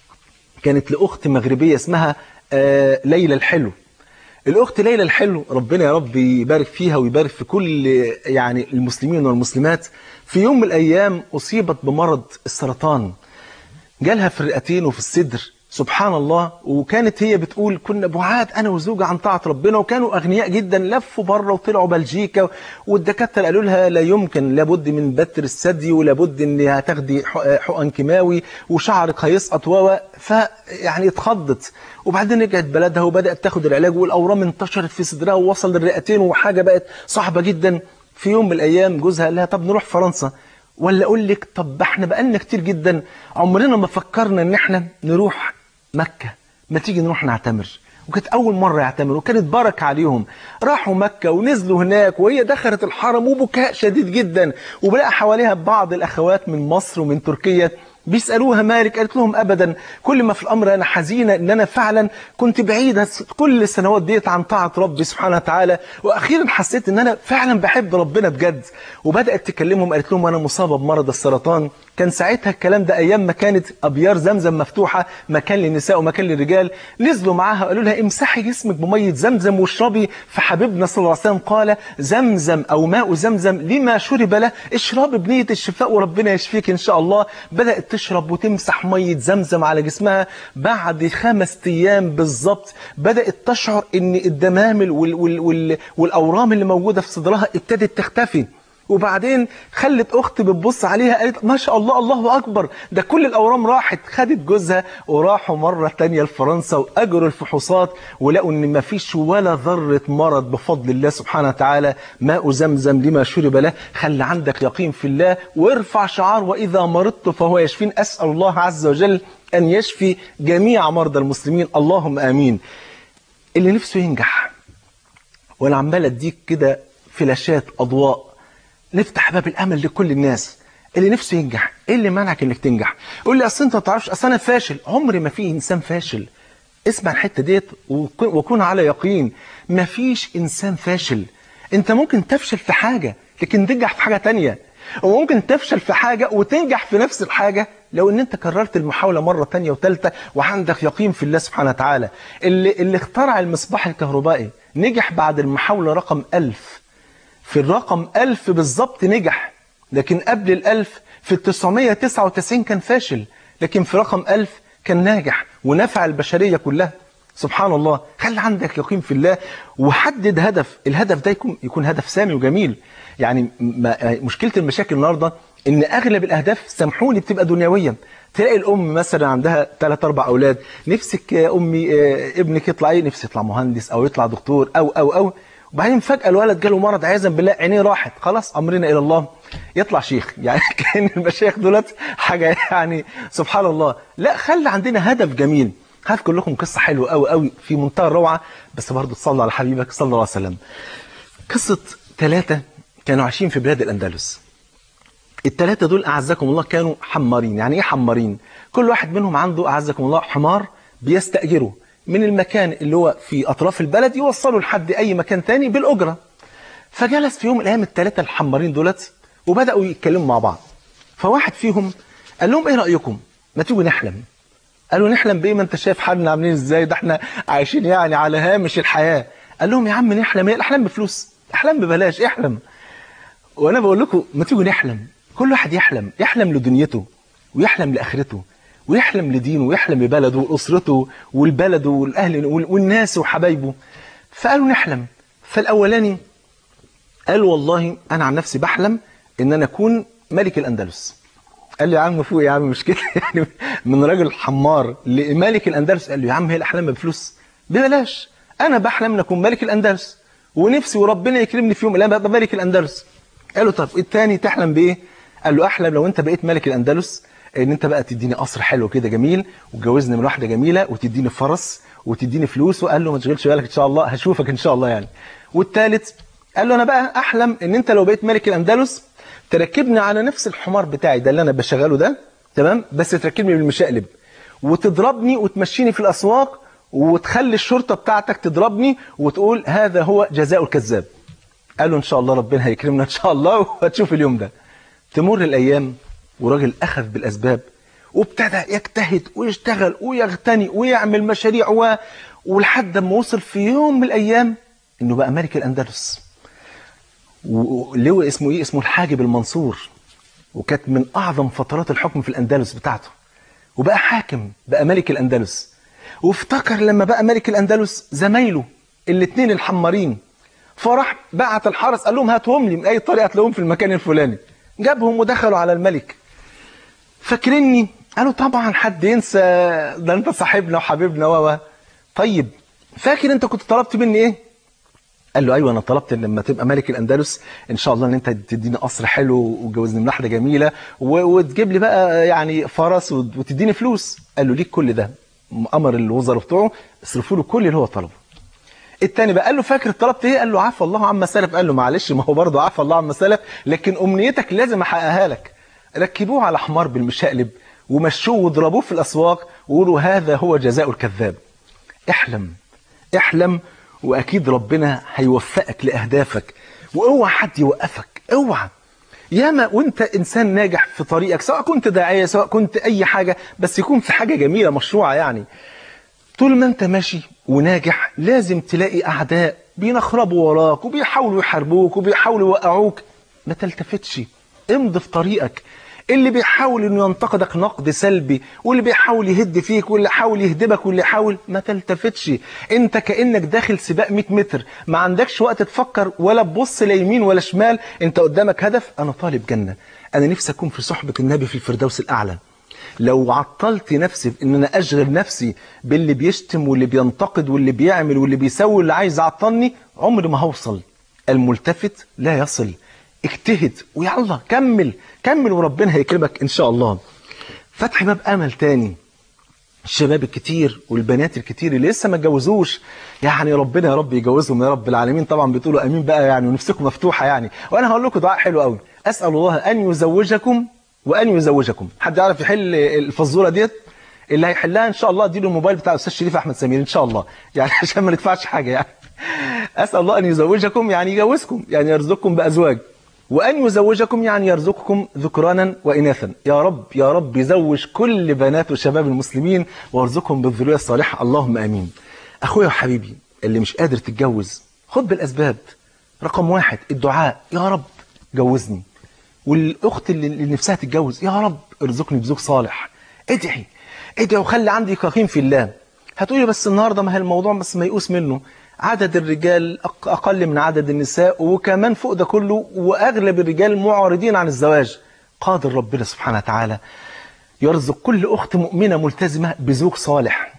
كانت لأخت مغربية اسمها آه ليلى الحلو الأخت ليلى الحلو ربنا يا رب يبارك فيها ويبارك في كل يعني المسلمين والمسلمات في يوم من الأيام أصيبت بمرض السرطان جالها في الرئتين وفي الصدر سبحان الله وكانت هي بتقول كنا بعاد انا وزوجها عن طاعه ربنا وكانوا اغنياء جدا لفوا بره وطلعوا بلجيكا والدكاتره قالوا لها لا يمكن لابد من بتر الثدي ولابد ان هتاخدي حقن كيماوي وشعرك هيسقط و فيعني اتخضت وبعدين رجعت بلدها وبدات تاخد العلاج والاورام انتشرت في صدرها ووصل للرئتين وحاجه بقت صعبه جدا في يوم من الايام جوزها قال لها طب نروح فرنسا ولا اقول لك طب احنا بقالنا كتير جدا عمرنا ما فكرنا ان احنا نروح مكة ما تيجي نروح نعتمر وكانت أول مرة يعتمروا وكانت بركة عليهم راحوا مكة ونزلوا هناك وهي دخلت الحرم وبكاء شديد جدا وبلاقى حواليها بعض الأخوات من مصر ومن تركيا بيسألوها مالك قالت لهم أبدا كل ما في الأمر أنا حزينة إن أنا فعلا كنت بعيدة كل السنوات ديت عن طاعة ربي سبحانه وتعالى وأخيرا حسيت إن أنا فعلا بحب ربنا بجد وبدأت تكلمهم قالت لهم أنا مصابة بمرض السرطان كان ساعتها الكلام ده أيام ما كانت أبيار زمزم مفتوحة مكان للنساء ومكان للرجال نزلوا معاها قالوا لها امسحي جسمك بمية زمزم واشربي فحبيبنا صلى الله عليه وسلم قال زمزم أو ماء زمزم لما شرب له اشربي بنية الشفاء وربنا يشفيك إن شاء الله بدأت تشرب وتمسح مية زمزم على جسمها بعد خمس أيام بالظبط بدأت تشعر إن الدمامل وال وال وال والأورام اللي موجودة في صدرها ابتدت تختفي وبعدين خلت اخت بتبص عليها قالت ما شاء الله الله اكبر ده كل الاورام راحت خدت جوزها وراحوا مره تانية لفرنسا واجروا الفحوصات ولقوا ان ما فيش ولا ذره مرض بفضل الله سبحانه وتعالى ماء زمزم لما شرب له خلي عندك يقين في الله وارفع شعار واذا مرضت فهو يشفين اسال الله عز وجل ان يشفي جميع مرضى المسلمين اللهم امين اللي نفسه ينجح وانا عمال اديك كده فلاشات اضواء نفتح باب الامل لكل الناس اللي نفسه ينجح ايه اللي منعك انك تنجح يقول لي اصل انت ما تعرفش اصل انا فاشل عمري ما في انسان فاشل اسمع الحته ديت وكون على يقين ما فيش انسان فاشل انت ممكن تفشل في حاجه لكن تنجح في حاجه تانية وممكن تفشل في حاجه وتنجح في نفس الحاجه لو ان انت كررت المحاوله مره تانية وثالثه وعندك يقين في الله سبحانه وتعالى اللي اللي اخترع المصباح الكهربائي نجح بعد المحاوله رقم ألف في الرقم ألف بالظبط نجح لكن قبل الألف في التسعمية تسعة وتسعين كان فاشل لكن في رقم ألف كان ناجح ونفع البشرية كلها سبحان الله خلي عندك يقين في الله وحدد هدف الهدف ده يكون, يكون هدف سامي وجميل يعني مشكلة المشاكل النهاردة ان اغلب الاهداف سامحوني بتبقى دنيويه تلاقي الام مثلا عندها ثلاث اربع اولاد نفسك يا امي ابنك يطلع ايه نفسي يطلع مهندس او يطلع دكتور او او او وبعدين فجأة الولد جاله مرض عياذا بالله عينيه راحت خلاص أمرنا إلى الله يطلع شيخ يعني كان المشايخ دولت حاجة يعني سبحان الله لا خلي عندنا هدف جميل هذكر لكم قصة حلوة قوي قوي في منتهى الروعة بس برضه تصلوا على حبيبك صلى الله عليه وسلم قصة ثلاثة كانوا عايشين في بلاد الأندلس الثلاثة دول أعزكم الله كانوا حمارين يعني إيه حمارين كل واحد منهم عنده أعزكم الله حمار بيستأجره من المكان اللي هو في أطراف البلد يوصلوا لحد أي مكان تاني بالأجرة فجلس في يوم من الأيام الثلاثة الحمارين دولت وبدأوا يتكلموا مع بعض فواحد فيهم قال لهم إيه رأيكم ما تيجوا نحلم قالوا نحلم بإيه ما أنت شايف حالنا عاملين إزاي ده إحنا عايشين يعني على هامش الحياة قال لهم يا عم نحلم إيه الأحلام بفلوس أحلام ببلاش احلم وأنا بقول لكم ما تيجوا نحلم كل واحد يحلم يحلم لدنيته ويحلم لآخرته ويحلم لدينه ويحلم لبلده وأسرته والبلده والأهل والناس وحبايبه فقالوا نحلم فالأولاني قال والله أنا عن نفسي بحلم إن أنا أكون ملك الأندلس قال لي يا عم فوق يا عم مش كده يعني من راجل حمار لملك الأندلس قال له يا عم هي الأحلام بفلوس ببلاش أنا بحلم أن أكون ملك الأندلس ونفسي وربنا يكرمني في يوم من الأيام أبقى ملك الأندلس قال له طب الثاني تحلم بإيه؟ قال له أحلم لو أنت بقيت ملك الأندلس ان انت بقى تديني قصر حلو كده جميل وتجوزني من واحده جميله وتديني فرس وتديني فلوس وقال له ما تشغلش بالك ان شاء الله هشوفك ان شاء الله يعني والثالث قال له انا بقى احلم ان انت لو بقيت ملك الاندلس تركبني على نفس الحمار بتاعي ده اللي انا بشغله ده تمام بس تركبني بالمشقلب وتضربني وتمشيني في الاسواق وتخلي الشرطه بتاعتك تضربني وتقول هذا هو جزاء الكذاب قال له ان شاء الله ربنا هيكرمنا ان شاء الله وهتشوف اليوم ده تمر الايام وراجل اخذ بالاسباب وابتدى يجتهد ويشتغل ويغتني ويعمل مشاريع و... ولحد ما وصل في يوم من الايام انه بقى ملك الاندلس ولو اسمه ايه اسمه الحاجب المنصور وكانت من اعظم فترات الحكم في الاندلس بتاعته وبقى حاكم بقى ملك الاندلس وافتكر لما بقى ملك الاندلس زمايله الاثنين الحمارين فراح بعت الحرس قال لهم هاتهم لي من اي طريقه تلاقوهم في المكان الفلاني جابهم ودخلوا على الملك فاكريني قالوا طبعا حد ينسى ده انت صاحبنا وحبيبنا و طيب فاكر انت كنت طلبت مني ايه قال له ايوه انا طلبت ان لما تبقى ملك الاندلس ان شاء الله ان انت تديني قصر حلو وتجوزني من واحده جميله و- وتجيب لي بقى يعني فرس وت- وتديني فلوس قال له ليك كل ده امر الوزراء بتوعه اصرفوا له كل اللي هو طلبه التاني بقى قال له فاكر طلبت ايه قال له عفى الله عما سلف قال له معلش ما هو برضه عفى الله عما سلف لكن امنيتك لازم احققها لك ركبوه على حمار بالمشقلب ومشوه وضربوه في الاسواق وقولوا هذا هو جزاء الكذاب احلم احلم واكيد ربنا هيوفقك لاهدافك واوعى حد يوقفك اوعى ياما وانت انسان ناجح في طريقك سواء كنت داعيه سواء كنت اي حاجه بس يكون في حاجه جميله مشروعه يعني طول ما انت ماشي وناجح لازم تلاقي اعداء بينخربوا وراك وبيحاولوا يحاربوك وبيحاولوا يوقعوك ما تلتفتش امضي في طريقك اللي بيحاول انه ينتقدك نقد سلبي واللي بيحاول يهد فيك واللي حاول يهدبك واللي حاول ما تلتفتش انت كانك داخل سباق 100 متر ما عندكش وقت تفكر ولا تبص لا يمين ولا شمال انت قدامك هدف انا طالب جنه انا نفسي اكون في صحبه النبي في الفردوس الاعلى لو عطلت نفسي في ان انا اشغل نفسي باللي بيشتم واللي بينتقد واللي بيعمل واللي بيسوي واللي عايز يعطلني عمري ما هوصل الملتفت لا يصل اجتهد ويلا كمل كمل وربنا هيكرمك ان شاء الله فتح باب امل تاني الشباب الكتير والبنات الكتير اللي لسه ما اتجوزوش يعني ربنا يا رب يجوزهم يا رب العالمين طبعا بتقولوا امين بقى يعني ونفسكم مفتوحه يعني وانا هقول لكم دعاء حلو قوي اسال الله ان يزوجكم وان يزوجكم حد يعرف يحل الفزوره ديت اللي هيحلها ان شاء الله اديله الموبايل بتاع الاستاذ شريف احمد سمير ان شاء الله يعني عشان ما ندفعش حاجه يعني اسال الله ان يزوجكم يعني يجوزكم يعني يرزقكم بازواج وأن يزوجكم يعني يرزقكم ذكرانا وإناثا يا رب يا رب يزوج كل بنات وشباب المسلمين ويرزقهم بالذرية الصالحة اللهم آمين أخويا وحبيبي اللي مش قادر تتجوز خد بالأسباب رقم واحد الدعاء يا رب جوزني والأخت اللي اللي نفسها تتجوز يا رب ارزقني بزوج صالح ادعي ادعي وخلي عندي يقين في الله هتقولي بس النهارده ما هي الموضوع بس ميؤوس منه عدد الرجال أق- أقل من عدد النساء وكمان فوق ده كله وأغلب الرجال معارضين عن الزواج قادر ربنا سبحانه وتعالى يرزق كل أخت مؤمنة ملتزمة بزوج صالح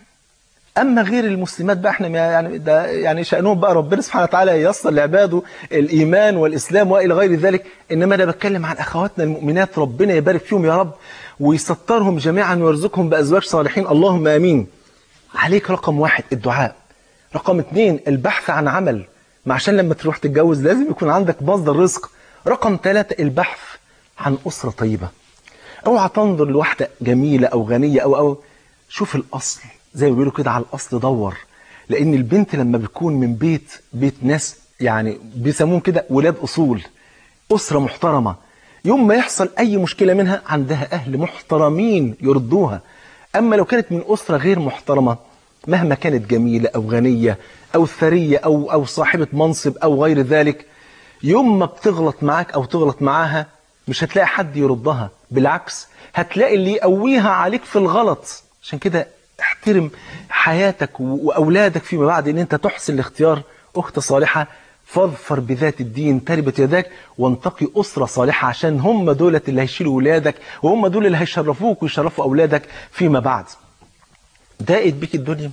أما غير المسلمات بقى احنا ما- يعني ده يعني شأنهم بقى ربنا سبحانه وتعالى ييسر لعباده الإيمان والإسلام وإلى غير ذلك إنما أنا بتكلم عن أخواتنا المؤمنات ربنا يبارك فيهم يا رب ويسترهم جميعا ويرزقهم بأزواج صالحين اللهم آمين عليك رقم واحد الدعاء رقم اتنين البحث عن عمل ما عشان لما تروح تتجوز لازم يكون عندك مصدر رزق رقم ثلاثة البحث عن أسرة طيبة اوعى تنظر لواحدة جميلة أو غنية أو أو شوف الأصل زي ما بيقولوا كده على الأصل دور لأن البنت لما بتكون من بيت بيت ناس يعني بيسموهم كده ولاد أصول أسرة محترمة يوم ما يحصل أي مشكلة منها عندها أهل محترمين يردوها أما لو كانت من أسرة غير محترمة مهما كانت جميلة أو غنية أو ثرية أو أو صاحبة منصب أو غير ذلك يوم ما بتغلط معاك أو تغلط معاها مش هتلاقي حد يردها بالعكس هتلاقي اللي يقويها عليك في الغلط عشان كده احترم حياتك و- وأولادك فيما بعد إن أنت تحسن الاختيار أخت صالحة فاظفر بذات الدين تربت يداك وانتقي أسرة صالحة عشان هم دولة اللي هيشيلوا ولادك وهم دول اللي هيشرفوك ويشرفوا أولادك فيما بعد ضاقت بيك الدنيا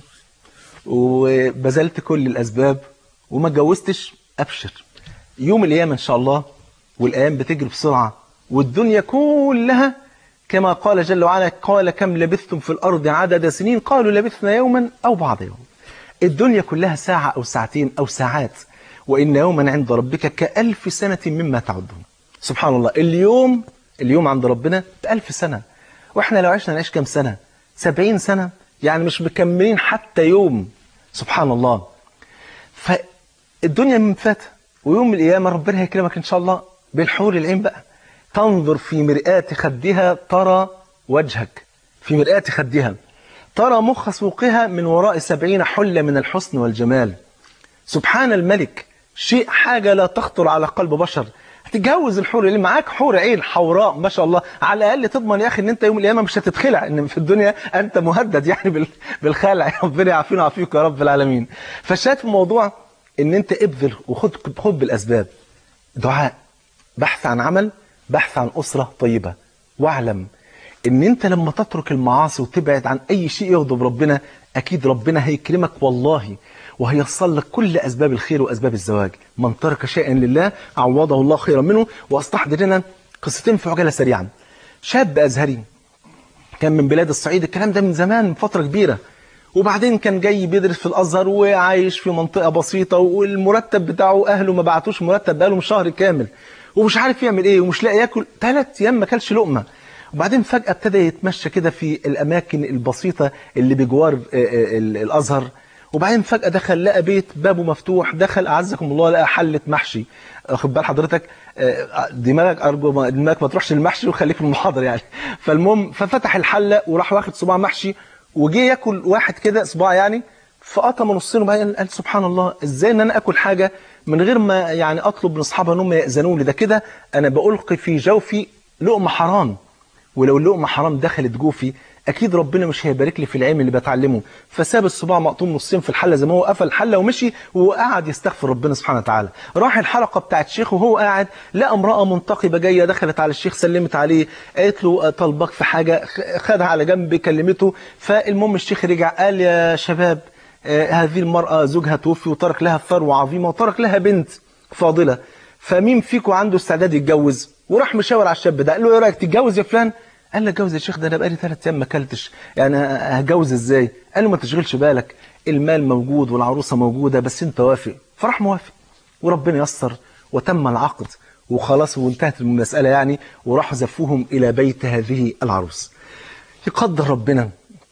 وبذلت كل الأسباب وما اتجوزتش أبشر يوم القيامة إن شاء الله والأيام بتجري بسرعة والدنيا كلها كما قال جل وعلا قال كم لبثتم في الأرض عدد سنين قالوا لبثنا يوما أو بعض يوم الدنيا كلها ساعة أو ساعتين أو ساعات وإن يوما عند ربك كألف سنة مما تعدون سبحان الله اليوم اليوم عند ربنا بألف سنة وإحنا لو عشنا نعيش كم سنة سبعين سنة يعني مش مكملين حتى يوم سبحان الله فالدنيا من فات ويوم القيامة ربنا هيكرمك إن شاء الله بالحور العين بقى تنظر في مرآة خدها ترى وجهك في مرآة خدها ترى مخ سوقها من وراء سبعين حلة من الحسن والجمال سبحان الملك شيء حاجة لا تخطر على قلب بشر هتتجوز الحور اللي معاك حور عين حوراء ما شاء الله على الاقل تضمن يا اخي ان انت يوم القيامه مش هتتخلع ان في الدنيا انت مهدد يعني بال- بالخلع ربنا يعافينا ويعافيك يا رب العالمين فالشاهد في الموضوع ان انت ابذل وخد خد بالاسباب دعاء بحث عن عمل بحث عن اسره طيبه واعلم ان انت لما تترك المعاصي وتبعد عن اي شيء يغضب ربنا اكيد ربنا هيكرمك والله وهيصل لك كل اسباب الخير واسباب الزواج من ترك شيئا لله عوضه الله خيرا منه واستحضر لنا قصتين في عجاله سريعا شاب ازهري كان من بلاد الصعيد الكلام ده من زمان من فتره كبيره وبعدين كان جاي بيدرس في الازهر وعايش في منطقه بسيطه والمرتب بتاعه اهله ما بعتوش مرتب بقاله شهر كامل ومش عارف يعمل ايه ومش لاقي ياكل ثلاث ايام ما كلش لقمه وبعدين فجاه ابتدى يتمشى كده في الاماكن البسيطه اللي بجوار آه، آه، ال- الازهر وبعدين فجاه دخل لقى بيت بابه مفتوح دخل اعزكم الله لقى حله محشي واخد بال حضرتك آه، دماغك ارجو ما- دماغك ما تروحش المحشي وخليك في المحاضره يعني فالمهم ففتح الحله وراح واخد صباع محشي وجه ياكل واحد كده صباع يعني فقطم نصين وبعدين قال سبحان الله ازاي ان انا اكل حاجه من غير ما يعني اطلب من اصحابها ان هم ياذنوا لي ده كده انا بألقي في جوفي لقمه حرام ولو اللقمه حرام دخلت جوفي اكيد ربنا مش هيبارك لي في العلم اللي بتعلمه فساب الصباع مقطوم نصين في الحله زي ما هو قفل الحله ومشي وقعد يستغفر ربنا سبحانه وتعالى راح الحلقه بتاعت الشيخ وهو قاعد لقى امراه منتقبه جايه دخلت على الشيخ سلمت عليه قالت له طلبك في حاجه خ- خدها على جنب كلمته فالمهم الشيخ رجع قال يا شباب آه، هذه المراه زوجها توفي وترك لها ثروه عظيمه وترك لها بنت فاضله فمين فيكم عنده استعداد يتجوز وراح مشاور على الشاب ده قال له ايه رايك تتجوز يا فلان قال له اتجوز يا شيخ ده انا بقالي ثلاث ايام ما اكلتش يعني هتجوز ازاي قال له ما تشغلش بالك المال موجود والعروسه موجوده بس انت وافق فراح موافق وربنا يسر وتم العقد وخلاص وانتهت المساله يعني وراحوا زفوهم الى بيت هذه العروس يقدر ربنا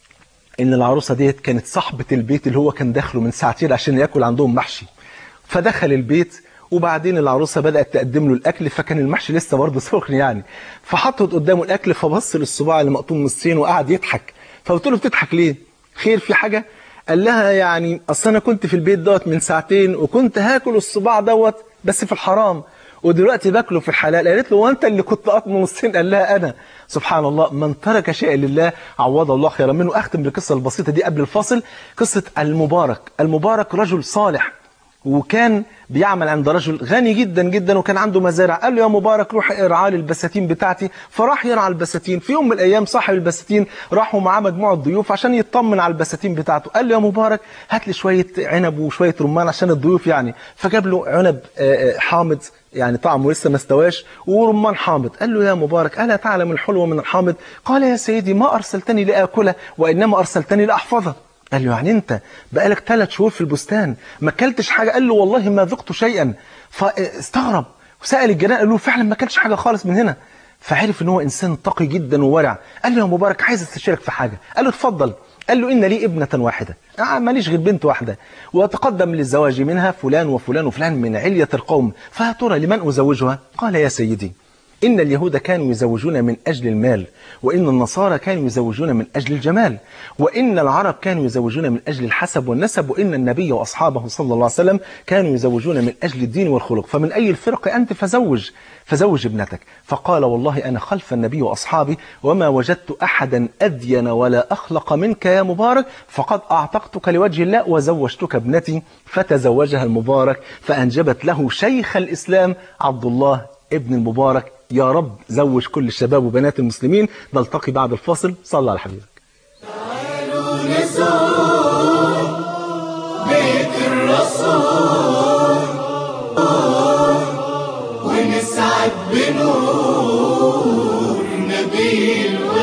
ان العروسه ديت كانت صاحبه البيت اللي هو كان داخله من ساعتين عشان ياكل عندهم محشي فدخل البيت وبعدين العروسه بدات تقدم له الاكل فكان المحشي لسه برضه سخن يعني فحطت قدامه الاكل فبص للصباع اللي مقطوم نصين وقعد يضحك فقلت له بتضحك ليه خير في حاجه قال لها يعني اصل انا كنت في البيت دوت من ساعتين وكنت هاكل الصباع دوت بس في الحرام ودلوقتي باكله في الحلال قالت له وانت اللي كنت قاطمه نصين قال لها انا سبحان الله من ترك شيئا لله عوض الله خيرا منه اختم بالقصه البسيطه دي قبل الفاصل قصه المبارك المبارك رجل صالح وكان بيعمل عند رجل غني جدا جدا وكان عنده مزارع قال له يا مبارك روح ارعى لي البساتين بتاعتي فراح يرعى البساتين في يوم من الايام صاحب البساتين راحوا معاه مجموعه ضيوف عشان يطمن على البساتين بتاعته قال له يا مبارك هات لي شويه عنب وشويه رمان عشان الضيوف يعني فجاب له عنب آه، آه، حامض يعني طعمه لسه ما استواش ورمان حامض قال له يا مبارك ألا تعلم الحلو من الحامض قال يا سيدي ما أرسلتني لآكله وإنما أرسلتني لأحفظه قال له يعني انت بقالك ثلاث شهور في البستان ما اكلتش حاجه قال له والله ما ذقت شيئا فاستغرب وسال الجيران قال له فعلا ما اكلش حاجه خالص من هنا فعرف ان هو انسان تقي جدا وورع قال له يا مبارك عايز استشيرك في حاجه قال له اتفضل قال له ان لي ابنه واحده آه ماليش غير بنت واحده واتقدم للزواج منها فلان وفلان وفلان من عليه القوم فيا ترى لمن ازوجها قال يا سيدي إن اليهود كانوا يزوجون من أجل المال وإن النصارى كانوا يزوجون من أجل الجمال وإن العرب كانوا يزوجون من أجل الحسب والنسب وإن النبي وأصحابه صلى الله عليه وسلم كانوا يزوجون من أجل الدين والخلق فمن أي الفرق أنت فزوج فزوج ابنتك فقال والله أنا خلف النبي وأصحابي وما وجدت أحدا أدين ولا أخلق منك يا مبارك فقد أعتقتك لوجه الله وزوجتك ابنتي فتزوجها المبارك فأنجبت له شيخ الإسلام عبد الله ابن المبارك يا رب زوج كل الشباب وبنات المسلمين نلتقي بعد الفاصل صلى على حبيبك نزور بيت الرسول ونسعد بنور نبي الوفا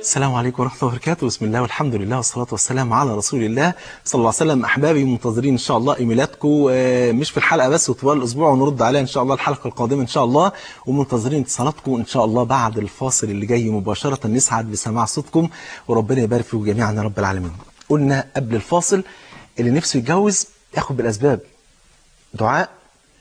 السلام عليكم ورحمة الله وبركاته بسم الله والحمد لله والصلاة والسلام على رسول الله صلى الله عليه وسلم أحبابي منتظرين إن شاء الله إيميلاتكم آه، مش في الحلقة بس وطوال الأسبوع ونرد عليها إن شاء الله الحلقة القادمة إن شاء الله ومنتظرين اتصالاتكم إن شاء الله بعد الفاصل اللي جاي مباشرة نسعد بسماع صوتكم وربنا يبارك فيكم جميعا يا رب العالمين قلنا قبل الفاصل اللي نفسه يتجوز ياخد بالأسباب دعاء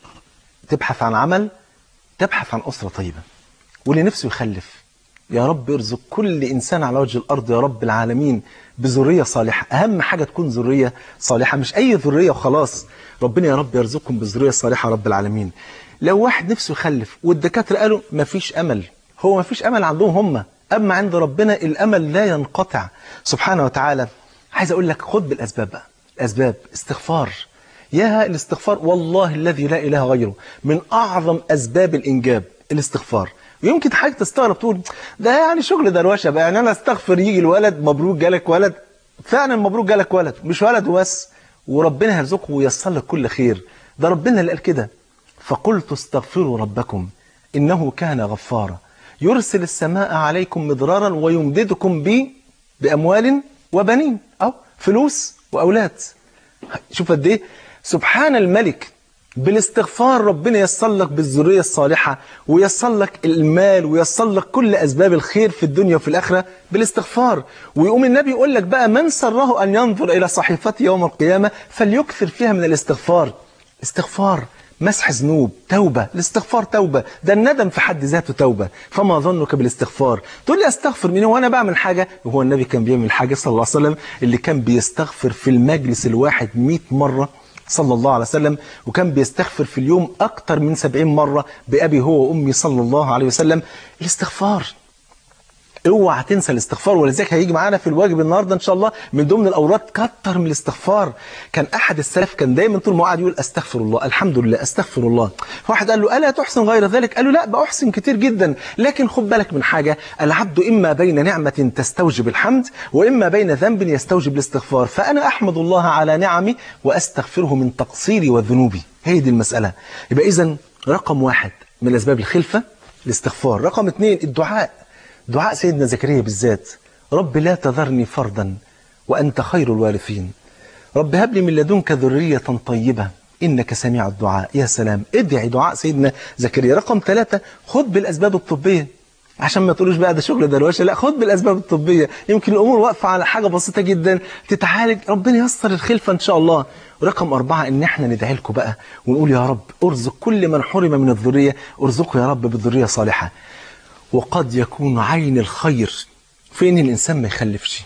تبحث عن عمل تبحث عن أسرة طيبة واللي نفسه يخلف يا رب ارزق كل إنسان على وجه الأرض يا رب العالمين بذرية صالحة أهم حاجة تكون ذرية صالحة مش أي ذرية وخلاص ربنا يا رب يرزقكم بالذرية الصالحة يا رب العالمين لو واحد نفسه يخلف والدكاترة قالوا مفيش أمل هو مفيش أمل عندهم هم أما عند ربنا الأمل لا ينقطع سبحانه وتعالى عايز أقول لك خد بالأسباب بقى الأسباب استغفار يا الاستغفار والله الذي لا إله غيره من أعظم أسباب الإنجاب الاستغفار ويمكن حاجة تستغرب تقول ده يعني شغل دروشة بقى يعني أنا استغفر يجي الولد مبروك جالك ولد فعلا مبروك جالك ولد مش ولد وبس وربنا يرزقه وييسر لك كل خير ده ربنا اللي قال كده فقلت استغفروا ربكم إنه كان غفارا يرسل السماء عليكم مضرارا ويمددكم ب بأموال وبنين أو فلوس وأولاد شوف قد ايه سبحان الملك بالاستغفار ربنا ييسر لك بالذريه الصالحه وييسر لك المال وييسر لك كل اسباب الخير في الدنيا وفي الاخره بالاستغفار ويقوم النبي يقول لك بقى من سره ان ينظر الى صحيفته يوم القيامه فليكثر فيها من الاستغفار استغفار مسح ذنوب توبة الاستغفار توبة ده الندم في حد ذاته توبة فما ظنك بالاستغفار تقول لي استغفر منه وانا بعمل حاجة وهو النبي كان بيعمل حاجة صلى الله عليه وسلم اللي كان بيستغفر في المجلس الواحد 100 مرة صلى الله عليه وسلم وكان بيستغفر في اليوم أكتر من 70 مرة بأبي هو وأمي صلى الله عليه وسلم الاستغفار اوعى تنسى الاستغفار ولذلك هيجي معانا في الواجب النهارده ان شاء الله من ضمن الاوراد كتر من الاستغفار كان احد السلف كان دايما طول ما قاعد يقول استغفر الله الحمد لله استغفر الله فواحد قال له الا تحسن غير ذلك قال له لا باحسن كتير جدا لكن خد بالك من حاجه العبد اما بين نعمه تستوجب الحمد واما بين ذنب يستوجب الاستغفار فانا احمد الله على نعمي واستغفره من تقصيري وذنوبي هي دي المساله يبقى اذا رقم واحد من اسباب الخلفه الاستغفار رقم اثنين الدعاء دعاء سيدنا زكريا بالذات رب لا تذرني فردا وأنت خير الوارثين رب هب لي من لدنك ذرية طيبة إنك سميع الدعاء يا سلام ادعي دعاء سيدنا زكريا رقم ثلاثة خد بالأسباب الطبية عشان ما تقولوش بقى ده شغل دروشه لا خد بالاسباب الطبيه يمكن الامور واقفه على حاجه بسيطه جدا تتعالج ربنا ييسر الخلفه ان شاء الله رقم أربعة إن إحنا ندعي لكم بقى ونقول يا رب ارزق كل من حرم من الذرية ارزقه يا رب بالذرية صالحة وقد يكون عين الخير في ان الانسان ما يخلفش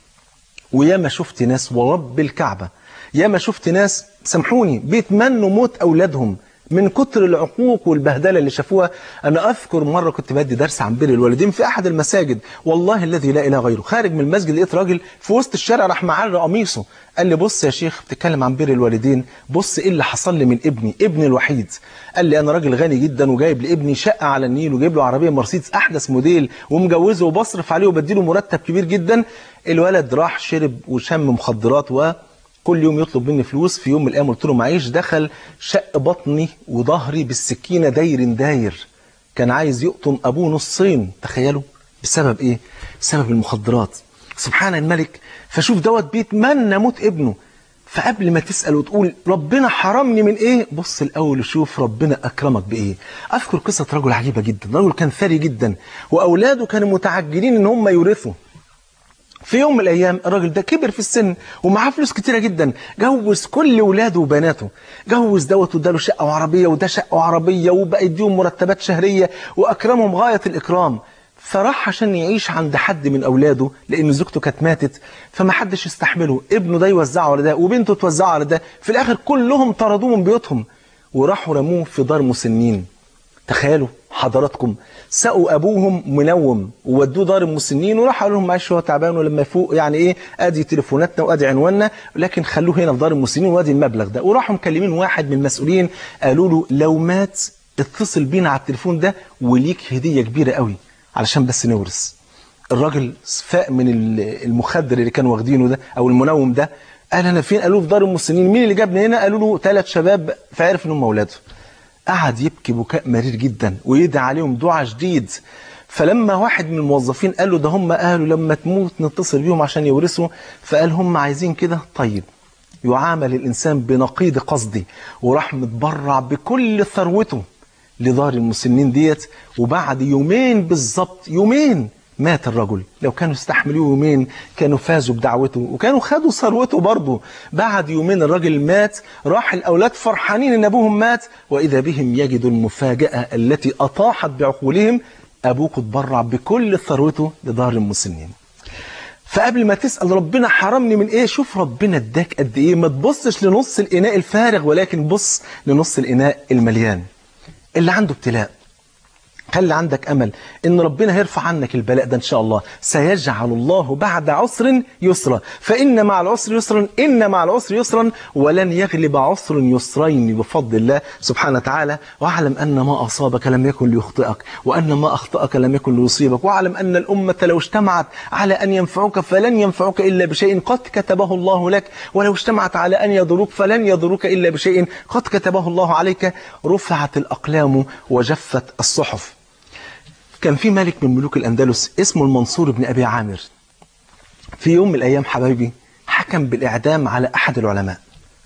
وياما شفت ناس ورب الكعبه ياما شفت ناس سامحوني بيتمنوا موت اولادهم من كتر العقوق والبهدله اللي شافوها انا اذكر مره كنت بدي درس عن بر الوالدين في احد المساجد والله الذي لا اله غيره خارج من المسجد لقيت راجل في وسط الشارع راح معرق قميصه قال لي بص يا شيخ بتتكلم عن بر الوالدين بص ايه اللي حصل لي من ابني ابني الوحيد قال لي انا راجل غني جدا وجايب لابني شقه على النيل وجايب له عربيه مرسيدس احدث موديل ومجوزه وبصرف عليه وبديله مرتب كبير جدا الولد راح شرب وشم مخدرات و كل يوم يطلب مني فلوس في يوم من الايام قلت له معيش دخل شق بطني وظهري بالسكينه داير داير كان عايز يقطم ابوه نصين تخيلوا بسبب ايه بسبب المخدرات سبحان الملك فشوف دوت بيتمنى موت ابنه فقبل ما تسأل وتقول ربنا حرمني من ايه بص الاول وشوف ربنا اكرمك بايه اذكر قصة رجل عجيبة جدا رجل كان ثري جدا واولاده كانوا متعجلين ان هم يورثوا في يوم من الايام الراجل ده كبر في السن ومعاه فلوس كتيره جدا جوز كل ولاده وبناته جوز دوت واداله شقه وعربيه وده شقه وعربيه وبقى يديهم مرتبات شهريه واكرمهم غايه الاكرام فراح عشان يعيش عند حد من اولاده لان زوجته كانت ماتت فما حدش يستحمله ابنه ده يوزعه على ده وبنته توزعه على ده في الاخر كلهم طردوه من بيوتهم وراحوا رموه في دار مسنين تخيلوا حضراتكم سقوا ابوهم منوم وودوه دار المسنين وراح قال لهم معلش هو تعبان ولما يفوق يعني ايه ادي تليفوناتنا وادي عنواننا لكن خلوه هنا في دار المسنين وادي المبلغ ده وراحوا مكلمين واحد من المسؤولين قالوا له لو مات اتصل بينا على التليفون ده وليك هديه كبيره قوي علشان بس نورث الراجل فاق من المخدر اللي كانوا واخدينه ده او المنوم ده قال انا فين قالوا في دار المسنين مين اللي جابني هنا قالوا له ثلاث شباب فعرف انهم اولاده قعد يبكي بكاء مرير جدا ويدعي عليهم دعاء شديد فلما واحد من الموظفين قال له ده هم قالوا لما تموت نتصل بيهم عشان يورثوا فقال هم عايزين كده طيب يعامل الإنسان بنقيض قصده وراح متبرع بكل ثروته لدار المسنين ديت وبعد يومين بالظبط يومين مات الرجل لو كانوا استحملوه يومين كانوا فازوا بدعوته وكانوا خدوا ثروته برضه بعد يومين الراجل مات راح الأولاد فرحانين إن أبوهم مات وإذا بهم يجدوا المفاجأة التي أطاحت بعقولهم أبوك اتبرع بكل ثروته لدار المسنين فقبل ما تسأل ربنا حرمني من ايه شوف ربنا اداك قد ايه ما تبصش لنص الاناء الفارغ ولكن بص لنص الاناء المليان اللي عنده ابتلاء خلي عندك امل ان ربنا هيرفع عنك البلاء ده ان شاء الله سيجعل الله بعد عسر يسرا فان مع العسر يسرا ان مع العسر يسرا ولن يغلب عسر يسرين بفضل الله سبحانه وتعالى واعلم ان ما اصابك لم يكن ليخطئك وان ما اخطاك لم يكن ليصيبك واعلم ان الامه لو اجتمعت على ان ينفعوك فلن ينفعوك الا بشيء قد كتبه الله لك ولو اجتمعت على ان يضروك فلن يضروك الا بشيء قد كتبه الله عليك رفعت الاقلام وجفت الصحف كان في ملك من ملوك الأندلس اسمه المنصور بن أبي عامر في يوم من الأيام حبايبي حكم بالإعدام على أحد العلماء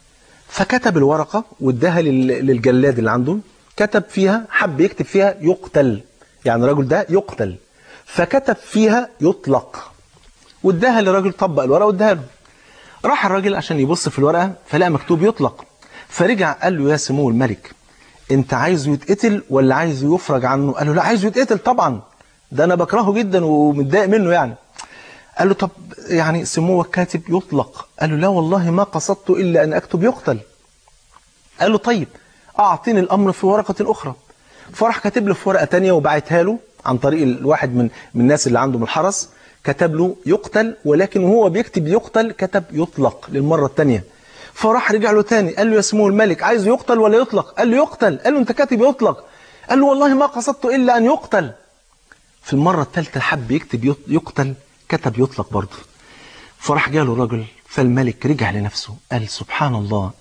فكتب الورقة واداها لل- للجلاد اللي عنده كتب فيها حب يكتب فيها يقتل يعني الرجل ده يقتل فكتب فيها يطلق واداها للراجل طبق الورقة واداها له راح الراجل عشان يبص في الورقة فلقى مكتوب يطلق فرجع قال له يا سمو الملك انت عايزه يتقتل ولا عايزه يفرج عنه قال له لا عايزه يتقتل طبعا ده انا بكرهه جدا ومتضايق منه يعني قال له طب يعني سموه الكاتب يطلق قال له لا والله ما قصدت الا ان اكتب يقتل قال له طيب اعطيني الامر في ورقه اخرى فراح كاتب له في ورقه تانية وبعتها له عن طريق الواحد من من الناس اللي عنده من الحرس كتب له يقتل ولكن وهو بيكتب يقتل كتب يطلق للمره الثانيه فراح رجع له تاني قال له يا سمو الملك عايز يقتل ولا يطلق قال له يقتل قال له انت كاتب يطلق قال له والله ما قصدت الا ان يقتل في المره الثالثه حب يكتب يط- يقتل كتب يطلق برضه فراح جاله رجل فالملك رجع لنفسه قال سبحان الله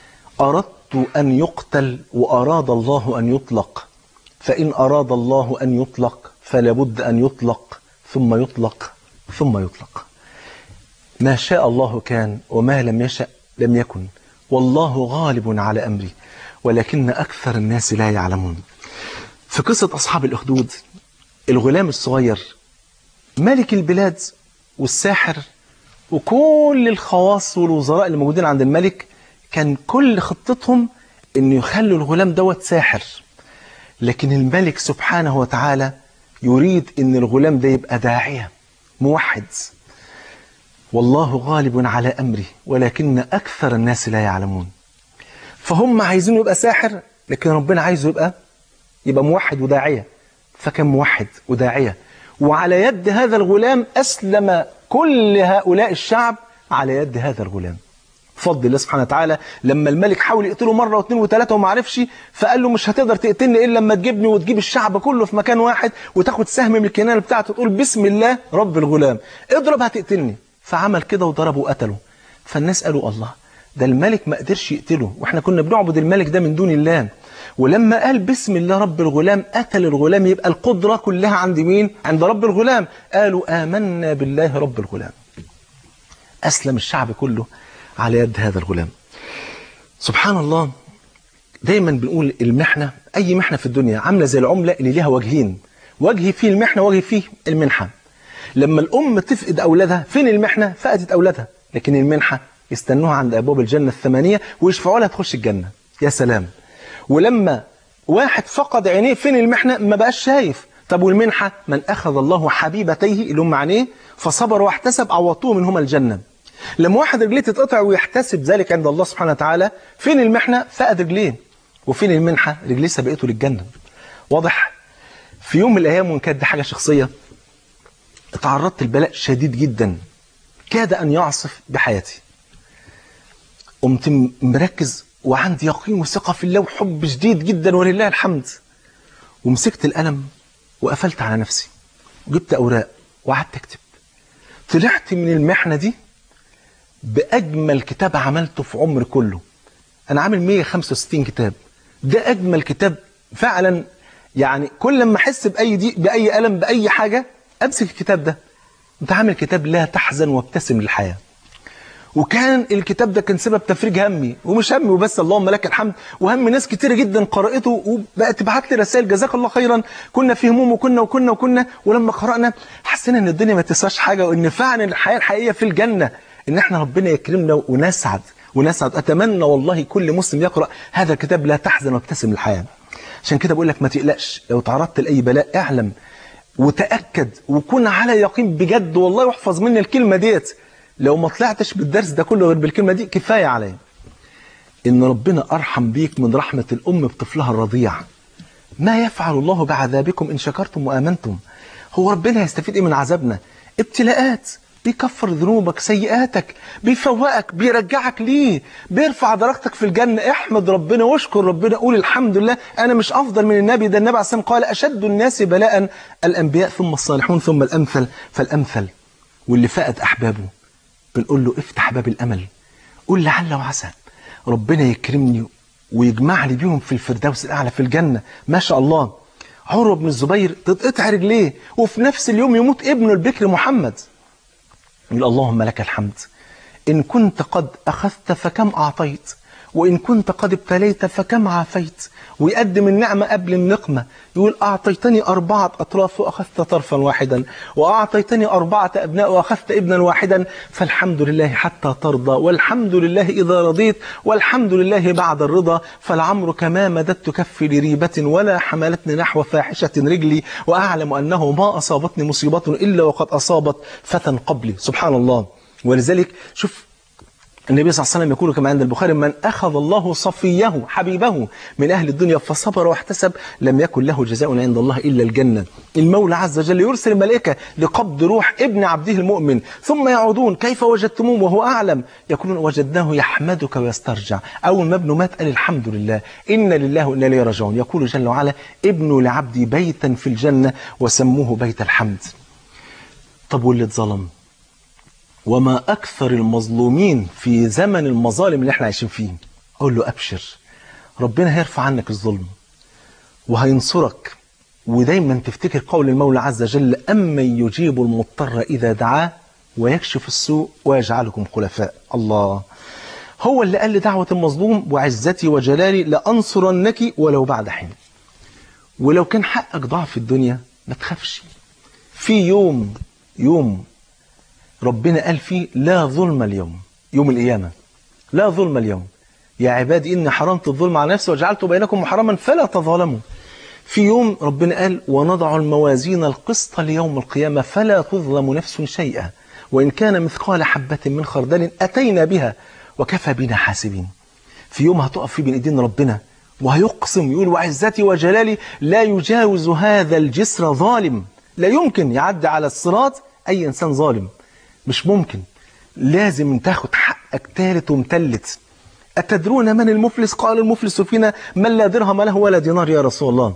أردت أن يقتل وأراد الله أن يطلق فإن أراد الله أن يطلق فلا بد أن يطلق ثم يطلق ثم يطلق ما شاء الله كان وما لم يشأ لم يكن والله غالب على أمره ولكن أكثر الناس لا يعلمون في قصة أصحاب الأخدود الغلام الصغير ملك البلاد والساحر وكل الخواص والوزراء اللي موجودين عند الملك كان كل خطتهم انه يخلوا الغلام دوت ساحر لكن الملك سبحانه وتعالى يريد ان الغلام ده يبقى داعية موحد والله غالب على امره ولكن اكثر الناس لا يعلمون فهم عايزينه يبقى ساحر لكن ربنا عايزه يبقى يبقى موحد وداعية فكان موحد وداعية وعلى يد هذا الغلام أسلم كل هؤلاء الشعب على يد هذا الغلام بفضل الله سبحانه وتعالى لما الملك حاول يقتله مرة واثنين وثلاثة وما عرفش فقال له مش هتقدر تقتلني إلا لما تجيبني وتجيب الشعب كله في مكان واحد وتاخد سهم من الكنانة بتاعته تقول بسم الله رب الغلام اضرب هتقتلني فعمل كده وضربه وقتله فالناس قالوا الله ده الملك ما قدرش يقتله واحنا كنا بنعبد الملك ده من دون الله ولما قال بسم الله رب الغلام قتل الغلام يبقى القدرة كلها عند مين عند رب الغلام قالوا آمنا بالله رب الغلام أسلم الشعب كله على يد هذا الغلام سبحان الله دايما بنقول المحنة أي محنة في الدنيا عاملة زي العملة اللي ليها وجهين وجه فيه المحنة وجه فيه المنحة لما الأم تفقد أولادها فين المحنة فقدت أولادها لكن المنحة يستنوها عند أبواب الجنة الثمانية ويشفعوا لها تخش الجنة يا سلام ولما واحد فقد عينيه فين المحنة ما بقاش شايف طب والمنحة من أخذ الله حبيبتيه اللي هم عينيه فصبر واحتسب عوضوه منهما الجنة لما واحد رجليه تتقطع ويحتسب ذلك عند الله سبحانه وتعالى فين المحنة فقد رجليه وفين المنحة رجليه سبقته للجنة واضح في يوم من الأيام وإن كانت دي حاجة شخصية تعرضت لبلاء شديد جدا كاد أن يعصف بحياتي قمت م- مركز وعندي يقين وثقة في الله وحب شديد جدا ولله الحمد ومسكت القلم وقفلت على نفسي وجبت أوراق وقعدت أكتب طلعت من المحنة دي بأجمل كتاب عملته في عمري كله أنا عامل 165 كتاب ده أجمل كتاب فعلا يعني كل ما احس باي ضيق باي الم باي حاجه امسك الكتاب ده انت عامل كتاب لا تحزن وابتسم للحياه وكان الكتاب ده كان سبب تفريج همي ومش همي وبس اللهم لك الحمد وهم ناس كتير جدا قرأته وبقت تبعت لي رسائل جزاك الله خيرا كنا في هموم وكنا وكنا وكنا ولما قرأنا حسينا ان الدنيا ما تسواش حاجة وان فعلا الحياة الحقيقية في الجنة ان احنا ربنا يكرمنا ونسعد ونسعد اتمنى والله كل مسلم يقرأ هذا الكتاب لا تحزن وابتسم للحياة عشان كده بقول لك ما تقلقش لو تعرضت لأي بلاء اعلم وتأكد وكن على يقين بجد والله واحفظ مني الكلمة ديت لو ما طلعتش بالدرس ده كله غير بالكلمة دي كفاية عليا إن ربنا أرحم بيك من رحمة الأم بطفلها الرضيع ما يفعل الله بعذابكم إن شكرتم وآمنتم هو ربنا هيستفيد إيه من عذابنا ابتلاءات بيكفر ذنوبك سيئاتك بيفوقك بيرجعك ليه بيرفع درجتك في الجنة احمد ربنا واشكر ربنا قول الحمد لله أنا مش أفضل من النبي ده النبي عليه الصلاة والسلام قال أشد الناس بلاء الأنبياء ثم الصالحون ثم الأمثل فالأمثل واللي فقد أحبابه بنقول له افتح باب الأمل قول لعل وعسى ربنا يكرمني ويجمع لي بيهم في الفردوس الأعلى في الجنة ما شاء الله عروة بن الزبير تتقطع رجليه وفي نفس اليوم يموت ابنه البكر محمد يقول اللهم لك الحمد إن كنت قد أخذت فكم أعطيت وإن كنت قد ابتليت فكم عافيت ويقدم النعمة قبل النقمة يقول أعطيتني أربعة أطراف وأخذت طرفا واحدا وأعطيتني أربعة أبناء وأخذت ابنا واحدا فالحمد لله حتى ترضى والحمد لله إذا رضيت والحمد لله بعد الرضا فالعمر ما مددت كفي لريبة ولا حملتني نحو فاحشة رجلي وأعلم أنه ما أصابتني مصيبة إلا وقد أصابت فتى قبلي سبحان الله ولذلك شوف النبي صلى الله عليه وسلم يقول كما عند البخاري من أخذ الله صفيه حبيبه من أهل الدنيا فصبر واحتسب لم يكن له جزاء عند الله إلا الجنة المولى عز وجل يرسل الملائكة لقبض روح ابن عبده المؤمن ثم يعودون كيف وجدتموه وهو أعلم يقولون وجدناه يحمدك ويسترجع أول ما ابنه مات قال الحمد لله إن لله وإنا إليه راجعون يقول جل وعلا ابنوا لعبدي بيتا في الجنة وسموه بيت الحمد طب واللي اتظلم وما أكثر المظلومين في زمن المظالم اللي احنا عايشين فيه أقول له أبشر ربنا هيرفع عنك الظلم وهينصرك ودايما تفتكر قول المولى عز وجل أمن يجيب المضطر إذا دعاه ويكشف السوء ويجعلكم خلفاء الله هو اللي قال لدعوة المظلوم وعزتي وجلالي لأنصرنك ولو بعد حين ولو كان حقك ضعف في الدنيا ما تخافش في يوم يوم ربنا قال فيه لا ظلم اليوم يوم القيامة لا ظلم اليوم يا عبادي إني حرمت الظلم على نفسي وجعلت بينكم محرما فلا تظالموا في يوم ربنا قال ونضع الموازين القسط ليوم القيامة فلا تظلم نفس شيئا وإن كان مثقال حبة من خردل أتينا بها وكفى بنا حاسبين في يوم هتقف فيه بين ايدين ربنا وهيقسم يقول وعزتي وجلالي لا يجاوز هذا الجسر ظالم لا يمكن يعدي على الصراط أي إنسان ظالم مش ممكن لازم تاخد حقك تالت ومتلت أتدرون من المفلس قال المفلس فينا من لا درهم له ولا دينار يا رسول الله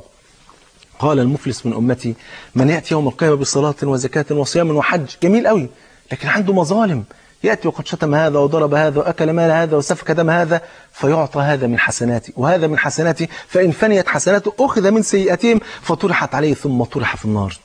قال المفلس من أمتي من يأتي يوم القيامة بصلاة وزكاة وصيام وحج جميل قوي لكن عنده مظالم يأتي وقد شتم هذا وضرب هذا وأكل مال هذا وسفك دم هذا فيعطى هذا من حسناتي وهذا من حسناتي فإن فنيت حسناته أخذ من سيئاتهم فطرحت عليه ثم طرح في النار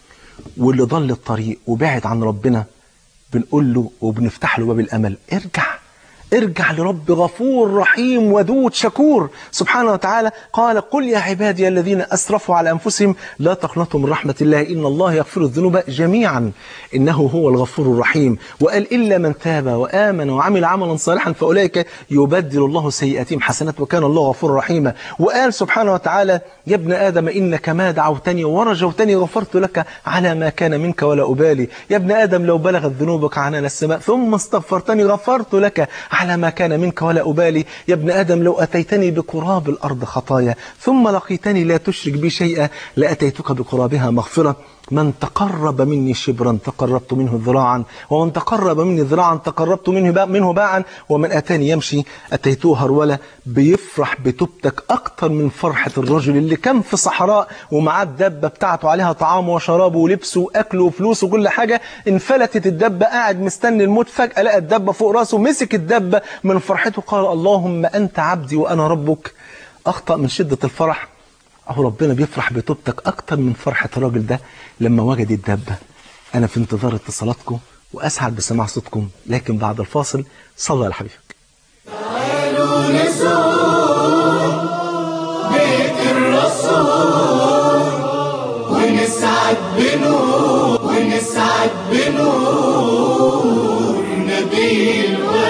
واللي ضل الطريق وبعد عن ربنا بنقول له وبنفتح له باب الأمل ارجع ارجع لرب غفور رحيم ودود شكور سبحانه وتعالى قال قل يا عبادي الذين أسرفوا على أنفسهم لا تقنطوا من رحمة الله إن الله يغفر الذنوب جميعا إنه هو الغفور الرحيم وقال إلا من تاب وآمن وعمل عملا صالحا فأولئك يبدل الله سيئاتهم حسنات وكان الله غفور رحيما وقال سبحانه وتعالى يا ابن آدم إنك ما دعوتني ورجوتني غفرت لك على ما كان منك ولا أبالي يا ابن آدم لو بلغت ذنوبك عنان السماء ثم استغفرتني غفرت لك على ما كان منك ولا أبالي يا ابن آدم لو أتيتني بقراب الأرض خطايا ثم لقيتني لا تشرك بي شيئا لأتيتك بقرابها مغفرة من تقرب مني شبرا تقربت منه ذراعا ومن تقرب مني ذراعا تقربت منه منه باعا ومن أتاني يمشي أتيته هرولة بيفرح بتوبتك أكتر من فرحة الرجل اللي كان في صحراء ومعاه الدبة بتاعته عليها طعامه وشرابه ولبسه وأكله وفلوسه وكل حاجة انفلتت الدبة قاعد مستني الموت فجأة لقى الدبة فوق راسه مسك الدبة من فرحته قال اللهم أنت عبدي وأنا ربك أخطأ من شدة الفرح اهو ربنا بيفرح بتوبتك اكتر من فرحة الراجل ده لما وجد الدابة انا في انتظار اتصالاتكم واسعد بسماع صوتكم لكن بعد الفاصل صلى على حبيبك تعالوا نزور بيت الرسول ونسعد بنور ونسعد بنور نبي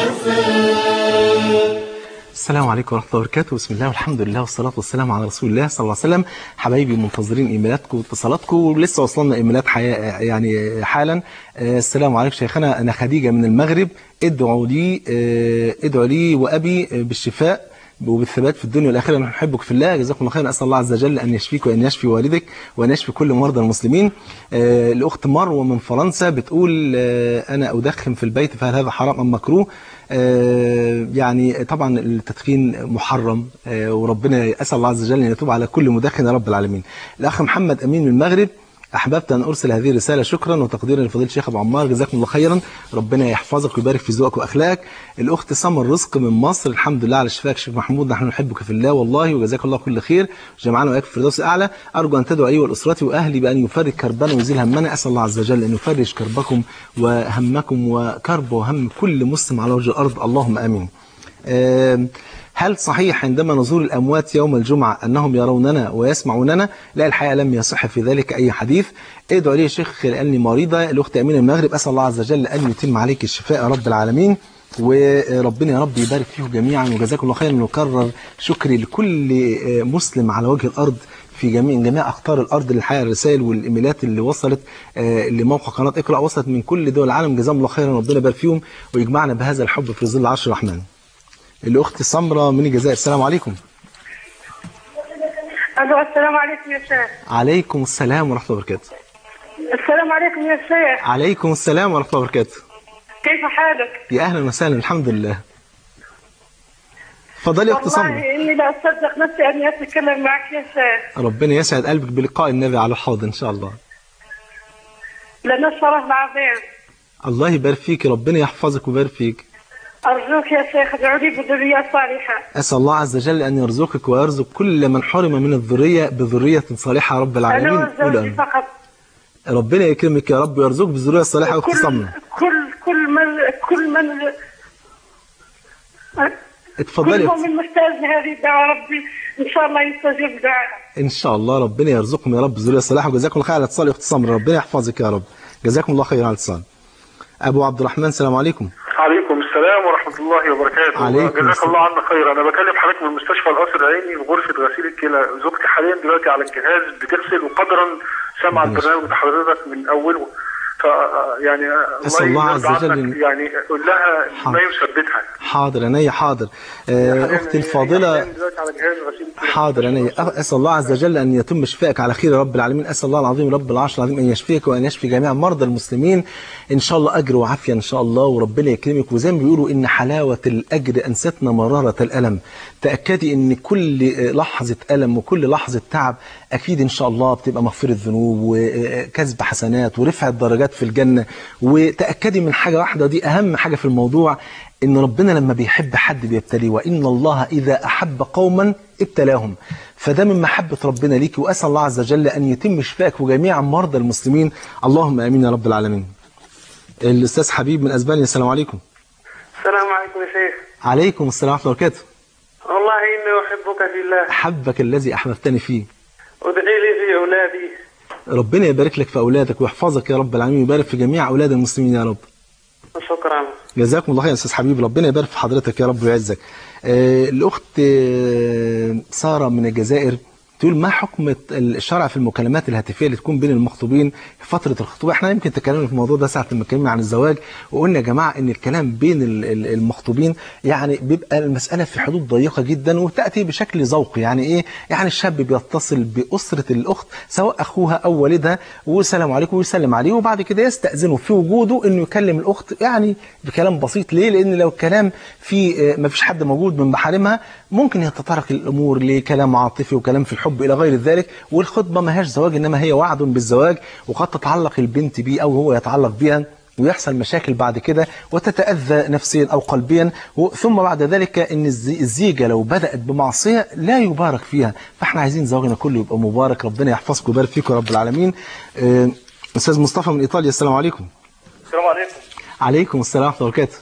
الوفاء السلام عليكم ورحمة الله وبركاته بسم الله والحمد لله والصلاة والسلام على رسول الله صلى الله عليه وسلم حبايبي منتظرين ايميلاتكم واتصالاتكم ولسه وصلنا ايميلات حياة يعني حالا آه، السلام عليكم شيخنا انا خديجة من المغرب ادعوا لي آه، ادعوا لي وابي آه، بالشفاء وبالثبات في الدنيا والاخره نحن نحبك في الله جزاكم الله خيرا اسال الله عز وجل ان يشفيك وان يشفي والدك وان يشفي كل مرضى المسلمين آه، الاخت مروه من فرنسا بتقول آه، انا ادخن في البيت فهل هذا حرام ام مكروه آه، يعني طبعا التدخين محرم آه، وربنا اسال الله عز وجل ان يتوب على كل مدخن يا رب العالمين الاخ محمد امين من المغرب احببت ان ارسل هذه الرساله شكرا وتقديرا لفضيله الشيخ ابو عمار جزاكم الله خيرا ربنا يحفظك ويبارك في ذوقك واخلاقك الاخت سمر رزق من مصر الحمد لله على شفاك شيخ محمود نحن نحبك في الله والله وجزاك الله كل خير جمعنا واياك في الفردوس الاعلى ارجو ان تدعو لي والاسرتي واهلي بان يفرج كربنا ويزيل همنا اسال الله عز وجل ان يفرج كربكم وهمكم وكرب وهم كل مسلم على وجه الارض اللهم امين آم، هل صحيح عندما نزور الأموات يوم الجمعة أنهم يروننا ويسمعوننا لا الحقيقة لم يصح في ذلك أي حديث ادعوا لي يا شيخ لأني مريضة الأخت أمين المغرب أسأل الله عز وجل أن يتم عليك الشفاء يا رب العالمين وربنا يا رب يبارك فيكم جميعا وجزاكم الله خيرا ونكرر شكري لكل آه، مسلم على وجه الأرض في جميع جميع اقطار الارض للحقيقه الرسائل والايميلات اللي وصلت آه، لموقع قناه اقرا وصلت من كل دول العالم جزاهم الله خيرا ربنا يبارك فيهم ويجمعنا بهذا الحب في ظل عرش الرحمن. الاخت سمره من الجزائر السلام عليكم. الو السلام عليكم يا شيخ عليكم السلام ورحمه الله وبركاته. السلام عليكم يا شيخ عليكم السلام ورحمه الله وبركاته. كيف حالك؟ يا اهلا وسهلا الحمد لله. اتفضلي يا اخت سمره. والله اني لا اصدق نفسي اني اتكلم معك يا شيخ ربنا يسعد قلبك بلقاء النبي على الحوض ان شاء الله. لنا الشرف العظيم الله يبارك فيك ربنا يحفظك ويبارك فيك. ارجوك يا شيخ ادعو لي بذريه صالحه أسأل الله عز وجل أن يرزقك ويرزق كل من حرم من الذرية بذرية صالحة يا رب انا العالمين قول وزوجي آمين. فقط ربنا يكرمك يا رب ويرزقك بالذرية الصالحة كل واختصامنا كل كل من كل من اتفضلي كل يا أخت. مؤمن محتاج لهذه الدعوه ربي ان شاء الله يستجيب دعاء إن شاء الله ربنا يرزقكم يا رب بالذرية الصالحة وجزاكم الله خير على الاتصال واختصام ربنا يحفظك يا رب جزاكم الله خير على الاتصال أبو عبد الرحمن السلام عليكم عليكم السلام ورحمة الله وبركاته عليكم جزاك السلام. الله عنا خير أنا بكلم حضرتك من مستشفى القصر العيني في غرفة غسيل الكلى زوجتي حاليا دلوقتي على الجهاز بتغسل وقدرا سمع ربنا البرنامج بتاع حضرتك من أوله ف يعني أسأل الله عز يرضى وجل عنك إن- يعني قول لها ما حاضر. يثبتها حاضر عينيا حاضر آه، أختي الفاضلة حالياً دلوقتي على جهاز غسيل الكلى. حاضر أنا أسأل الله عز وجل أن يتم شفائك على خير يا رب العالمين أسأل الله العظيم رب العرش العظيم أن يشفيك وأن يشفي جميع مرضى المسلمين إن شاء الله أجر وعافية إن شاء الله وربنا يكرمك وزي ما بيقولوا إن حلاوة الأجر أنستنا مرارة الألم تأكدي إن كل لحظة ألم وكل لحظة تعب أكيد إن شاء الله بتبقى مغفرة ذنوب وكسب حسنات ورفعة درجات في الجنة وتأكدي من حاجة واحدة دي أهم حاجة في الموضوع إن ربنا لما بيحب حد بيبتليه وإن الله إذا أحب قوما ابتلاهم فده من محبة ربنا ليك وأسأل الله عز وجل أن يتم شفائك وجميع مرضى المسلمين اللهم آمين يا رب العالمين الأستاذ حبيب من أسبانيا السلام عليكم السلام عليكم يا شيخ عليكم السلام ورحمة الله وبركاته والله اني احبك في الله حبك الذي أحببتني فيه ادعي لي في اولادي ربنا يبارك لك في أولادك ويحفظك يا رب العالمين ويبارك في جميع أولاد المسلمين يا رب شكرا جزاكم الله خير يا استاذ حبيب ربنا يبارك في حضرتك يا رب ويعزك آه، الاخت آه، ساره من الجزائر تقول ما حكم الشرع في المكالمات الهاتفيه اللي تكون بين المخطوبين في فتره الخطوبه احنا يمكن تكلمنا في الموضوع ده ساعه لما اتكلمنا عن الزواج وقلنا يا جماعه ان الكلام بين ال- ال- المخطوبين يعني بيبقى المساله في حدود ضيقه جدا وتاتي بشكل ذوقي يعني ايه يعني الشاب بيتصل باسره الاخت سواء اخوها او والدها والسلام عليكم ويسلم عليه وبعد كده يستاذنه في وجوده انه يكلم الاخت يعني بكلام بسيط ليه لان لو الكلام في ما فيش حد موجود من محارمها ممكن يتطرق الامور لكلام عاطفي وكلام في الحب الى غير ذلك والخطبه ما هياش زواج انما هي وعد بالزواج وقد تتعلق البنت بيه او هو يتعلق بها ويحصل مشاكل بعد كده وتتأذى نفسيا أو قلبيا و- ثم بعد ذلك أن الزي- الزيجة لو بدأت بمعصية لا يبارك فيها فاحنا عايزين زواجنا كله يبقى مبارك ربنا يحفظكم ويبارك فيكم يا رب العالمين آه، أستاذ مصطفى من إيطاليا السلام عليكم السلام عليكم عليكم السلام ورحمة الله وبركاته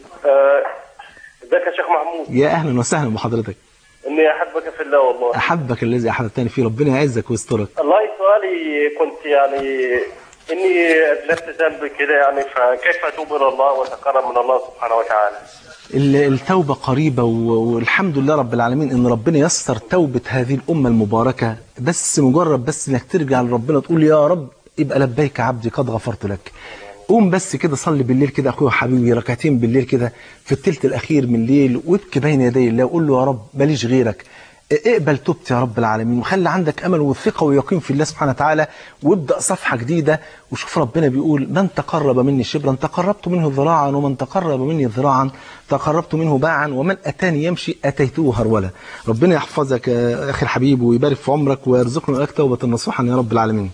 ازيك يا شيخ محمود يا أهلا وسهلا بحضرتك اني احبك في الله والله أحبك الذي أحببتني فيه ربنا يعزك ويسترك الله سؤالي كنت يعني اني ادلفت ذنب كده يعني فكيف اتوب الى الله واتقرب من الله سبحانه وتعالى ال- التوبة قريبة و- والحمد لله رب العالمين ان ربنا يسر توبة هذه الأمة المباركة بس مجرد بس انك ترجع لربنا تقول يا رب يبقى لبيك عبدي قد غفرت لك قوم بس كده صلي بالليل كده اخويا وحبيبي ركعتين بالليل كده في الثلث الاخير من الليل وابكي بين يدي الله وقول له يا رب ماليش غيرك اقبل توبتي يا رب العالمين وخلي عندك امل وثقه ويقين في الله سبحانه وتعالى وابدا صفحه جديده وشوف ربنا بيقول من تقرب مني شبرا تقربت منه ذراعا ومن تقرب مني ذراعا تقربت منه باعا ومن اتاني يمشي اتيته هرولا ربنا يحفظك يا اخي الحبيب ويبارك في عمرك ويرزقنا لك توبه نصوحا يا رب العالمين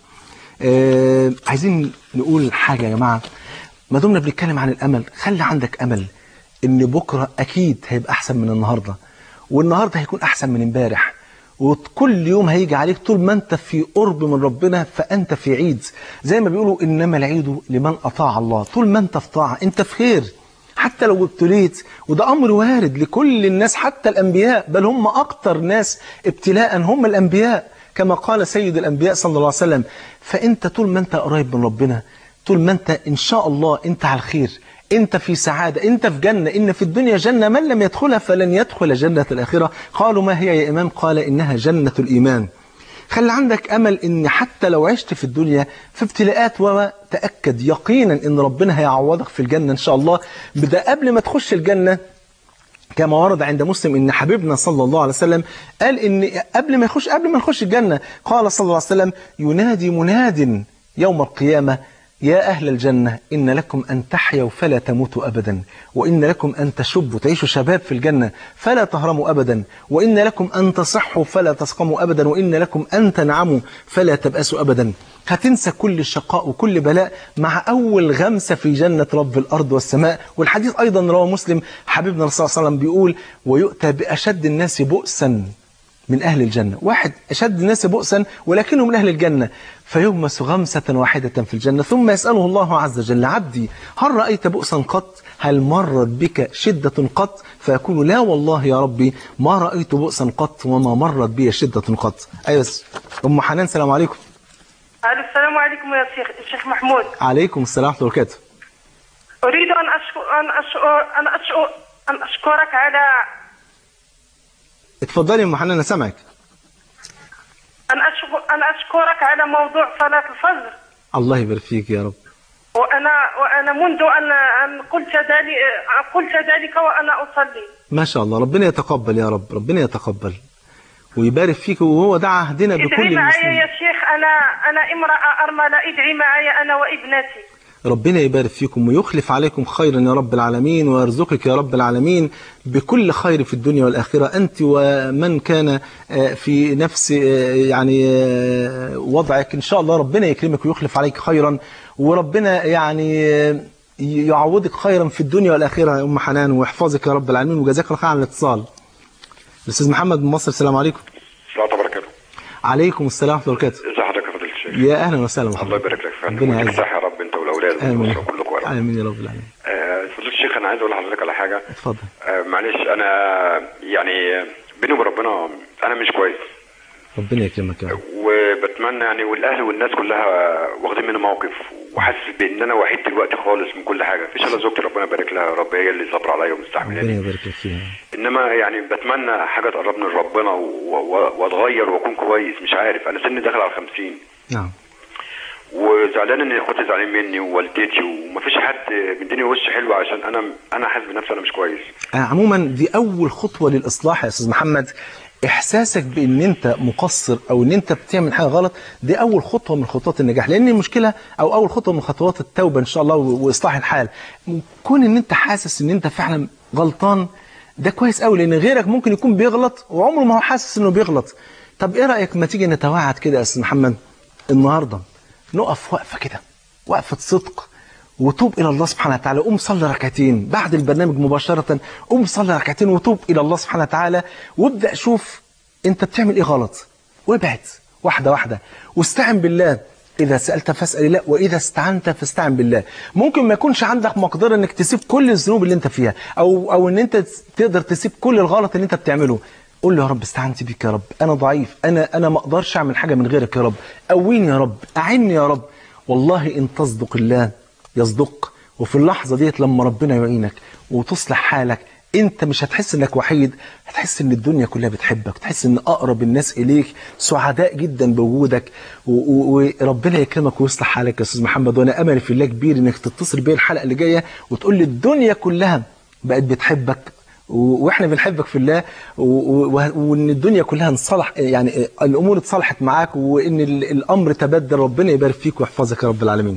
آه عايزين نقول حاجه يا جماعه ما دمنا بنتكلم عن الامل خلي عندك امل ان بكره اكيد هيبقى احسن من النهارده والنهارده هيكون احسن من امبارح وكل يوم هيجي عليك طول ما انت في قرب من ربنا فانت في عيد زي ما بيقولوا انما العيد لمن اطاع الله طول ما انت في طاعه انت في خير حتى لو ابتليت وده امر وارد لكل الناس حتى الانبياء بل هم اكتر ناس ابتلاء هم الانبياء كما قال سيد الانبياء صلى الله عليه وسلم فانت طول ما انت قريب من ربنا طول ما انت ان شاء الله انت على الخير انت في سعادة انت في جنة ان في الدنيا جنة من لم يدخلها فلن يدخل جنة الاخرة قالوا ما هي يا امام قال انها جنة الايمان خلي عندك امل ان حتى لو عشت في الدنيا في ابتلاءات وتأكد يقينا ان ربنا هيعوضك في الجنة ان شاء الله بدا قبل ما تخش الجنة كما ورد عند مسلم ان حبيبنا صلى الله عليه وسلم قال ان قبل ما يخش قبل ما نخش الجنة قال صلى الله عليه وسلم ينادي مناد يوم القيامة يا أهل الجنة إن لكم أن تحيوا فلا تموتوا أبدا وإن لكم أن تشبوا تعيشوا شباب في الجنة فلا تهرموا أبدا وإن لكم أن تصحوا فلا تسقموا أبدا وإن لكم أن تنعموا فلا تبأسوا أبدا هتنسى كل الشقاء وكل بلاء مع أول غمسة في جنة رب الأرض والسماء والحديث أيضا رواه مسلم حبيبنا الرسول صلى الله عليه وسلم بيقول ويؤتى بأشد الناس بؤسا من أهل الجنة واحد أشد الناس بؤسا ولكنه من أهل الجنة فيغمس غمسة واحدة في الجنة ثم يسأله الله عز وجل عبدي هل رأيت بؤسا قط هل مرت بك شدة قط فيقول لا والله يا ربي ما رأيت بؤسا قط وما مرت بي شدة قط أيوة بس. أم حنان السلام عليكم الو السلام عليكم يا شيخ الشيخ محمود عليكم السلام ورحمة الله وبركاته اريد ان اشكر ان اشكر ان اشكر ان اشكرك على اتفضلي يا أم حنان أنا سامعك ان اشكر ان اشكرك على موضوع صلاه الفجر الله يبارك فيك يا رب وانا وانا منذ ان ان قلت ذلك قلت ذلك وانا اصلي ما شاء الله ربنا يتقبل يا رب ربنا يتقبل ويبارك فيك وهو ده عهدنا ادعي بكل معي المسلمين يا شيخ انا انا امراه ارمله ادعي معي انا وابنتي ربنا يبارك فيكم ويخلف عليكم خيرا يا رب العالمين ويرزقك يا رب العالمين بكل خير في الدنيا والآخرة أنت ومن كان آه، في نفس آه، يعني آه، وضعك إن شاء الله ربنا يكرمك ويخلف عليك خيرا وربنا يعني آه، يعوضك خيرا في الدنيا والآخرة يا أم حنان ويحفظك يا رب العالمين وجزاك الله خير على الاتصال الأستاذ محمد من مصر السلام عليكم السلام عليكم وبركاته عليكم السلام ورحمة الله وبركاته ازي حضرتك يا فضيله الشيخ يا أهلا وسهلا الله محمد يبارك لك فعلا ربنا ويديك يعزك الصحه يا رب انت والاولاد آمين والاسره كلكم يا رب آمين يا رب العالمين آه، فضيله الشيخ انا عايز اقول لحضرتك على حاجه اتفضل آه، معلش انا يعني بيني وبين ربنا انا مش كويس ربنا يكرمك يا رب وبتمنى يعني والاهل والناس كلها واخدين مني موقف وحاسس بان انا وحيد دلوقتي خالص من كل حاجه مفيش الا زوجتي ربنا يبارك لها يا رب هي اللي صابره عليا ربنا ومستحملاني يبارك لك فيها انما يعني بتمنى حاجه تقربني لربنا و- و- واتغير واكون كويس مش عارف انا سني داخل على 50 نعم وزعلان ان اخواتي زعلانين مني ووالدتي ومفيش حد مديني وش حلو عشان انا انا حاسس بنفسي انا مش كويس آه، عموما دي اول خطوه للاصلاح يا استاذ محمد احساسك بان انت مقصر او ان انت بتعمل حاجه غلط دي اول خطوه من خطوات النجاح لان المشكله او اول خطوه من خطوات التوبه ان شاء الله و- واصلاح الحال كون ان انت حاسس ان انت فعلا غلطان ده كويس قوي لان غيرك ممكن يكون بيغلط وعمره ما هو حاسس انه بيغلط طب ايه رايك ما تيجي نتواعد كده يا استاذ محمد النهارده نقف وقفه كده وقفه صدق وتوب الى الله سبحانه وتعالى قوم صلي ركعتين بعد البرنامج مباشره قوم صلي ركعتين وتوب الى الله سبحانه وتعالى وابدا شوف انت بتعمل ايه غلط وابعد واحده واحده واستعن بالله إذا سألت فاسأل الله وإذا استعنت فاستعن بالله ممكن ما يكونش عندك مقدرة إنك تسيب كل الذنوب اللي أنت فيها أو أو إن أنت تقدر تسيب كل الغلط اللي أنت بتعمله قول له يا رب استعنت بيك يا رب أنا ضعيف أنا أنا ما أقدرش أعمل حاجة من غيرك يا رب قويني يا رب أعني يا رب والله إن تصدق الله يصدق وفي اللحظة ديت لما ربنا يعينك وتصلح حالك انت مش هتحس انك وحيد هتحس ان الدنيا كلها بتحبك تحس ان اقرب الناس اليك سعداء جدا بوجودك و- و- وربنا يكرمك ويصلح حالك يا استاذ محمد وانا املي في الله كبير انك تتصل بيا الحلقه اللي جايه وتقول لي الدنيا كلها بقت بتحبك و- واحنا بنحبك في الله و- و- وان الدنيا كلها انصلح يعني الامور اتصلحت معاك وان ال- الامر تبدل ربنا يبارك فيك ويحفظك يا رب العالمين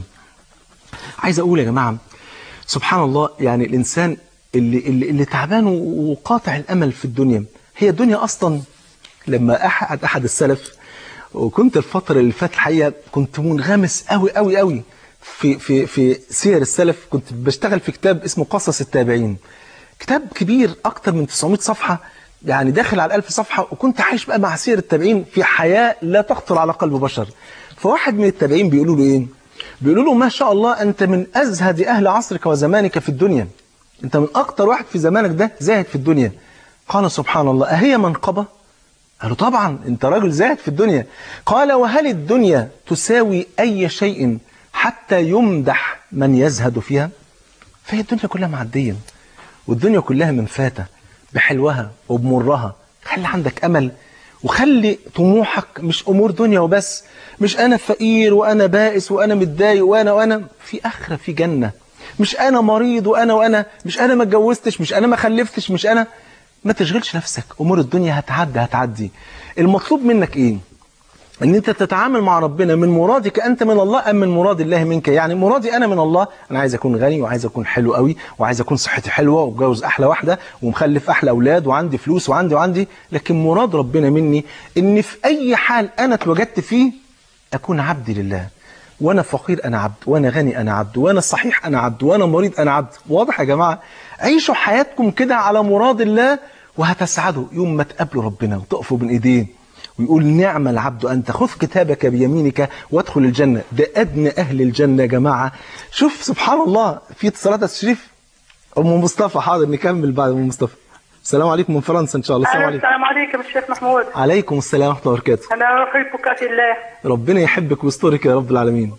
عايز اقول يا جماعه سبحان الله يعني الانسان اللي اللي, اللي تعبان وقاطع الامل في الدنيا هي الدنيا اصلا لما احد احد السلف وكنت الفتره اللي فاتت الحقيقه كنت منغمس قوي قوي قوي في في في سير السلف كنت بشتغل في كتاب اسمه قصص التابعين كتاب كبير اكتر من 900 صفحه يعني داخل على 1000 صفحه وكنت عايش بقى مع سير التابعين في حياه لا تخطر على قلب بشر فواحد من التابعين بيقولوا له ايه بيقولوا له ما شاء الله انت من ازهد اهل عصرك وزمانك في الدنيا انت من اكتر واحد في زمانك ده زاهد في الدنيا قال سبحان الله اهي منقبه قالوا طبعا انت راجل زاهد في الدنيا قال وهل الدنيا تساوي اي شيء حتى يمدح من يزهد فيها فهي الدنيا كلها معديه والدنيا كلها منفاتة بحلوها وبمرها خلي عندك أمل وخلي طموحك مش أمور دنيا وبس مش أنا فقير وأنا بائس وأنا متضايق وأنا وأنا في آخرة في جنة مش أنا مريض وأنا وأنا مش أنا ما اتجوزتش مش أنا ما خلفتش مش أنا ما تشغلش نفسك أمور الدنيا هتعدي هتعدي المطلوب منك إيه ان انت تتعامل مع ربنا من مرادك انت من الله ام من مراد الله منك يعني مرادي انا من الله انا عايز اكون غني وعايز اكون حلو قوي وعايز اكون صحتي حلوه واتجوز احلى واحده ومخلف احلى اولاد وعندي فلوس وعندي وعندي لكن مراد ربنا مني ان في اي حال انا اتوجدت فيه اكون عبد لله وانا فقير انا عبد وانا غني انا عبد وانا صحيح انا عبد وانا مريض انا عبد واضح يا جماعه عيشوا حياتكم كده على مراد الله وهتسعدوا يوم ما تقابلوا ربنا وتقفوا بين ايديه ويقول نعم العبد أنت خذ كتابك بيمينك وادخل الجنة ده أدنى أهل الجنة يا جماعة شوف سبحان الله في اتصالات الشريف أم مصطفى حاضر نكمل بعد أم مصطفى السلام عليكم من فرنسا إن شاء الله السلام أهلا، عليكم السلام عليكم الشيخ محمود عليكم السلام ورحمة الله وبركاته أنا أحبك في الله ربنا يحبك ويسترك يا رب العالمين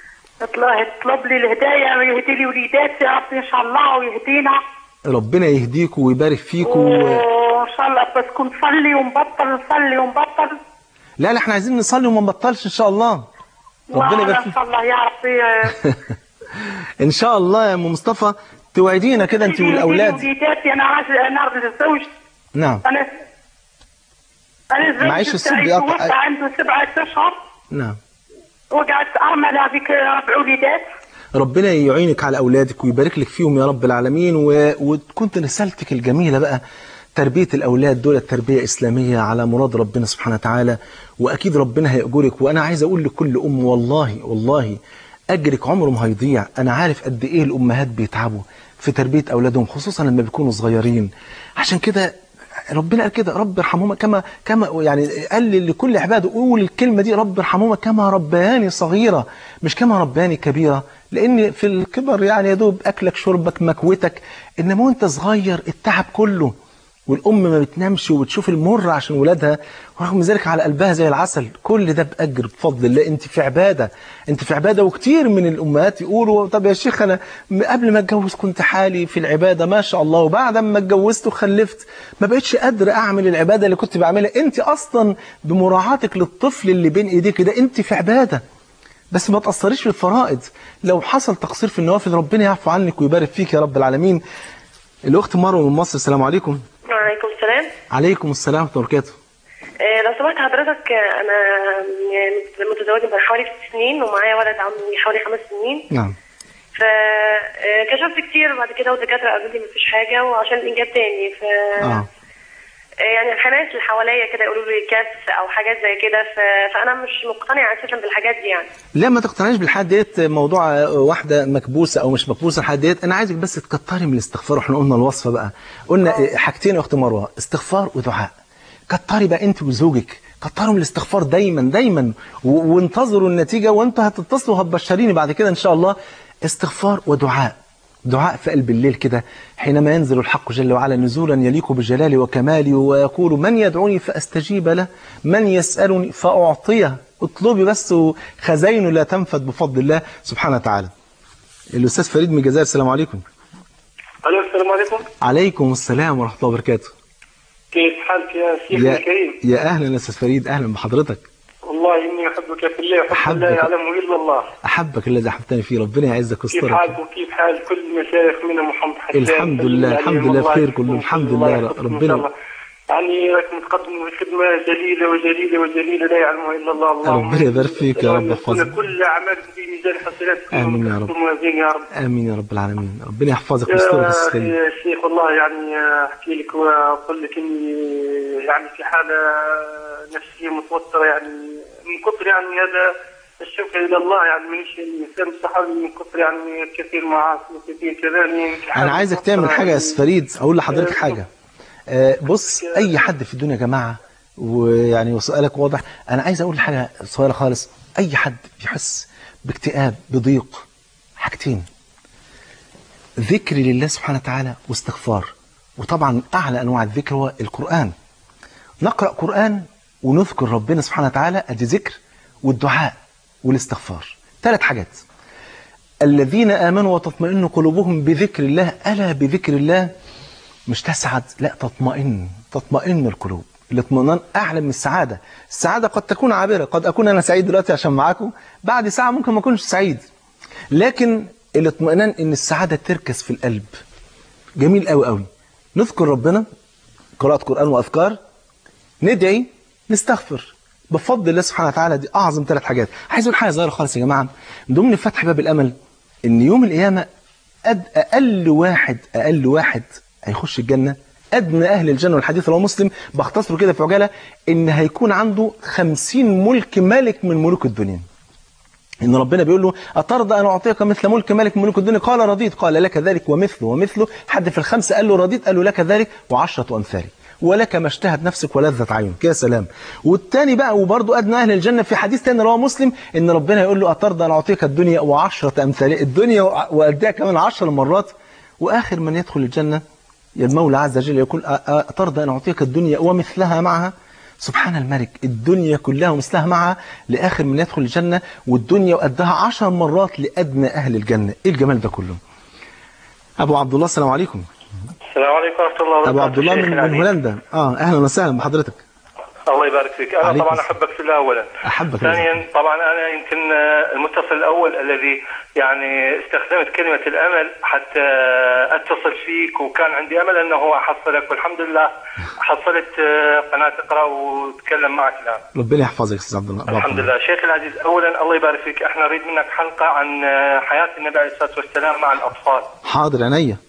الله يطلب لي الهداية ويهدي لي وليداتي يا رب إن شاء الله ويهدينا ربنا يهديك ويبارك فيك و... وإن شاء الله بس كنت نصلي ونبطل نصلي ونبطل لا لا احنا عايزين نصلي وما نبطلش إن شاء الله ربنا وأنا يبارك إن فيك شاء الله يا رب إن شاء الله يا أم مصطفى توعدينا كده أنت والأولاد وليداتي أنا عايز أنا الزوج نعم أنا أنا الزوج معيش الصوت بتاعي بيقطع. توفى عنده سبعة أشهر نعم وقعدت أرملة بك ربع وليدات ربنا يعينك على أولادك ويبارك لك فيهم يا رب العالمين و... وتكون رسالتك الجميلة بقى تربية الأولاد دول تربية إسلامية على مراد ربنا سبحانه وتعالى وأكيد ربنا هيأجرك وأنا عايز أقول لكل أم والله والله أجرك عمره ما هيضيع أنا عارف قد إيه الأمهات بيتعبوا في تربية أولادهم خصوصا لما بيكونوا صغيرين عشان كده ربنا قال كده رب ارحمهما كما كما يعني قال لكل عباده قول الكلمه دي رب ارحمهما كما ربياني صغيره مش كما ربياني كبيره لان في الكبر يعني يا دوب اكلك شربك مكوتك انما وانت صغير التعب كله والام ما بتنامش وبتشوف المر عشان ولادها ورغم ذلك على قلبها زي العسل كل ده باجر بفضل الله انت في عباده انت في عباده وكتير من الامهات يقولوا طب يا شيخ انا م- قبل ما اتجوز كنت حالي في العباده ما شاء الله وبعد ما اتجوزت وخلفت ما بقتش قادر اعمل العباده اللي كنت بعملها انت اصلا بمراعاتك للطفل اللي بين ايديك ده انت في عباده بس ما تأثريش في الفرائض لو حصل تقصير في النوافل ربنا يعفو عنك ويبارك فيك يا رب العالمين الأخت مروة من مصر السلام عليكم وعليكم السلام عليكم السلام ورحمة الله وبركاته آه، لو سمحت حضرتك آه، انا يعني متزوجه من حوالي ست سنين ومعايا ولد عمي حوالي خمس سنين نعم فكشفت كتير بعد كده والدكاتره قالوا لي مفيش حاجه وعشان الانجاب تاني ف آه. يعني الناس اللي حواليا كده يقولوا لي كبس او حاجات زي كده ف- فانا مش مقتنعه اساسا بالحاجات دي يعني لا ما تقتنعش بالحاجات ديت موضوع واحده مكبوسه او مش مكبوسه الحاجات ديت انا عايزك بس تكتري من الاستغفار واحنا قلنا الوصفه بقى قلنا حاجتين يا اخت مروه استغفار ودعاء كتري بقى انت وزوجك كتروا من الاستغفار دايما دايما و- وانتظروا النتيجه وانتوا هتتصلوا وهتبشريني بعد كده ان شاء الله استغفار ودعاء دعاء في قلب الليل كده حينما ينزل الحق جل وعلا نزولا يليق بجلاله وكماله ويقول من يدعوني فاستجيب له من يسالني فاعطيه اطلبي بس خزاينه لا تنفد بفضل الله سبحانه وتعالى الاستاذ فريد من الجزائر السلام عليكم الو السلام عليكم عليكم السلام ورحمه الله وبركاته كيف حالك يا شيخنا يا, الكريم يا اهلا يا استاذ فريد اهلا بحضرتك والله اني احبك في الله حب أحبك. لا يعلمه الا الله احبك الذي احببتني فيه ربنا يعزك كيف ويسترك حالك وكيف حال كل المشايخ من محمد حسان الحمد لله، الحمد لله بخير كله، الحمد لله، ربنا- يعني راك متقدم بخدمة جليلة وجليلة وجليلة لا يعلمها إلا الله اللهم ربنا يبارك فيك يا رب يكون يحفظك. كل أعمالك في ميزان حسناتك آمين يا رب. وموازين يا رب امين يا رب العالمين ربنا يحفظك ويسترك يا استاذ فريد يا شيخ والله يعني احكي لك واقول لك اني يعني في حاله نفسيه متوتره يعني من كثر يعني هذا الشوق الى الله يعني مانيش انسان بصح من كثر يعني كثير معاصي وكثير كذا يعني في حالة انا عايزك تعمل متوترة حاجه يا يعني. استاذ فريد اقول لحضرتك حاجه آه، بص اي حد في الدنيا يا جماعه ويعني وسؤالك واضح انا عايز اقول حاجه صغيره خالص اي حد بيحس باكتئاب بضيق حاجتين ذكر لله سبحانه وتعالى واستغفار وطبعا اعلى انواع الذكر هو القران نقرا قران ونذكر ربنا سبحانه وتعالى ادي ذكر والدعاء والاستغفار ثلاث حاجات الذين آمنوا وتطمئن قلوبهم بذكر الله ألا بذكر الله مش تسعد لا تطمئن تطمئن القلوب الاطمئنان أعلى من السعادة السعادة قد تكون عابرة قد أكون أنا سعيد دلوقتي عشان معاكم بعد ساعة ممكن ما أكونش سعيد لكن الاطمئنان إن السعادة تركز في القلب جميل قوي قوي نذكر ربنا قراءة قرآن وأذكار ندعي نستغفر بفضل الله سبحانه وتعالى دي اعظم ثلاث حاجات عايز اقول حاجه صغيره خالص يا جماعه من ضمن فتح باب الامل ان يوم القيامه أد اقل واحد اقل واحد هيخش الجنه ادنى اهل الجنه والحديث رواه مسلم بختصره كده في عجاله ان هيكون عنده خمسين ملك ملك من ملوك الدنيا ان ربنا بيقول له اترضى ان اعطيك مثل ملك ملك من ملوك الدنيا قال رضيت قال لك ذلك ومثله ومثله حد في الخمسه قال له رضيت قال له لك ذلك وعشره امثاله ولك ما اشتهت نفسك ولذة عينك يا سلام والتاني بقى وبرضه ادنى اهل الجنه في حديث تاني رواه مسلم ان ربنا يقول له اترضى ان اعطيك الدنيا وعشره امثالها الدنيا واديها كمان عشر مرات واخر من يدخل الجنه يا المولى عز وجل يقول أ- أ- أترضى أن أعطيك الدنيا ومثلها معها سبحان الملك الدنيا كلها ومثلها معها لآخر من يدخل الجنة والدنيا وقدها عشر مرات لأدنى أهل الجنة إيه الجمال ده كله أبو عبد الله السلام عليكم السلام عليكم ورحمه الله وبركاته أبو عبد الله شيخ من, من العزيز. هولندا آه أهلا وسهلا بحضرتك الله يبارك فيك انا عليكم طبعا السلام. احبك في الله اولا أحبك الله. ثانيا طبعا انا يمكن آه، المتصل الاول الذي يعني استخدمت كلمه الامل حتى اتصل فيك وكان عندي امل انه احصلك والحمد لله حصلت آه، قناه اقرا واتكلم معك الان ربنا يحفظك يا أستاذ عبد الله أبو عبد الحمد الله. لله شيخ العزيز اولا الله يبارك فيك احنا نريد منك حلقه عن آه، حياه النبي عليه الصلاه والسلام مع الاطفال حاضر عينيا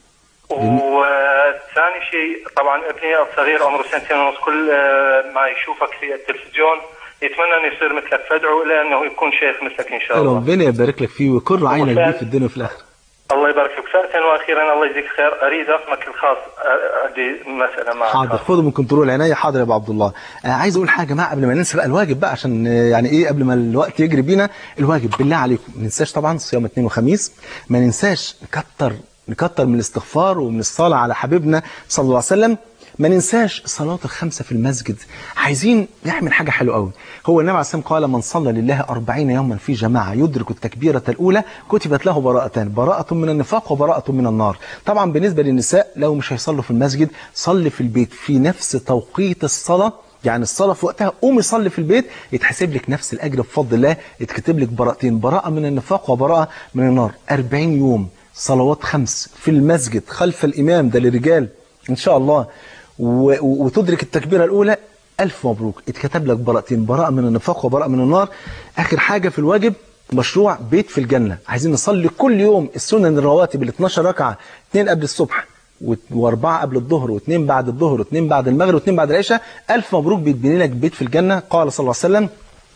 وثاني شيء طبعا ابني الصغير عمره سنتين ونص كل آه، ما يشوفك في التلفزيون يتمنى انه يصير مثلك فادعو الى انه يكون شيخ مثلك ان شاء الله ربنا يبارك لك فيه ويقر عينك وفعلا. بيه في الدنيا وفي الآخرة الله يبارك فيك ثالثا واخيرا الله يجزيك خير اريد رقمك الخاص آه، عندي مساله معك حاضر خده من كنترول عينيا حاضر يا ابو عبد الله آه عايز اقول حاجه يا جماعه قبل ما ننسى بقى الواجب بقى عشان آه، يعني ايه قبل ما الوقت يجري بينا الواجب بالله عليكم ما ننساش طبعا صيام اثنين وخميس ما ننساش نكتر نكتر من الاستغفار ومن الصلاه على حبيبنا صلى الله عليه وسلم ما ننساش صلاة الخمسة في المسجد عايزين نعمل حاجة حلوة قوي هو النبي عليه الصلاة والسلام قال من صلى لله أربعين يوما في جماعة يدرك التكبيرة الأولى كتبت له براءتان براءة من النفاق وبراءة من النار طبعا بالنسبة للنساء لو مش هيصلوا في المسجد صلي في البيت في نفس توقيت الصلاة يعني الصلاة في وقتها قومي صلي في البيت يتحسب لك نفس الأجر بفضل الله يتكتب لك براءتين براءة من النفاق وبراءة من النار 40 يوم صلوات خمس في المسجد خلف الإمام ده للرجال إن شاء الله و- و- وتدرك التكبيرة الأولى ألف مبروك اتكتب لك براءتين براءة من النفاق وبراءة من النار آخر حاجة في الواجب مشروع بيت في الجنة عايزين نصلي كل يوم السنن الرواتب ال 12 ركعة اثنين قبل الصبح وت- واربعه قبل الظهر واثنين بعد الظهر واثنين بعد المغرب واثنين بعد العشاء الف مبروك بيتبني لك بيت في الجنه قال صلى الله عليه وسلم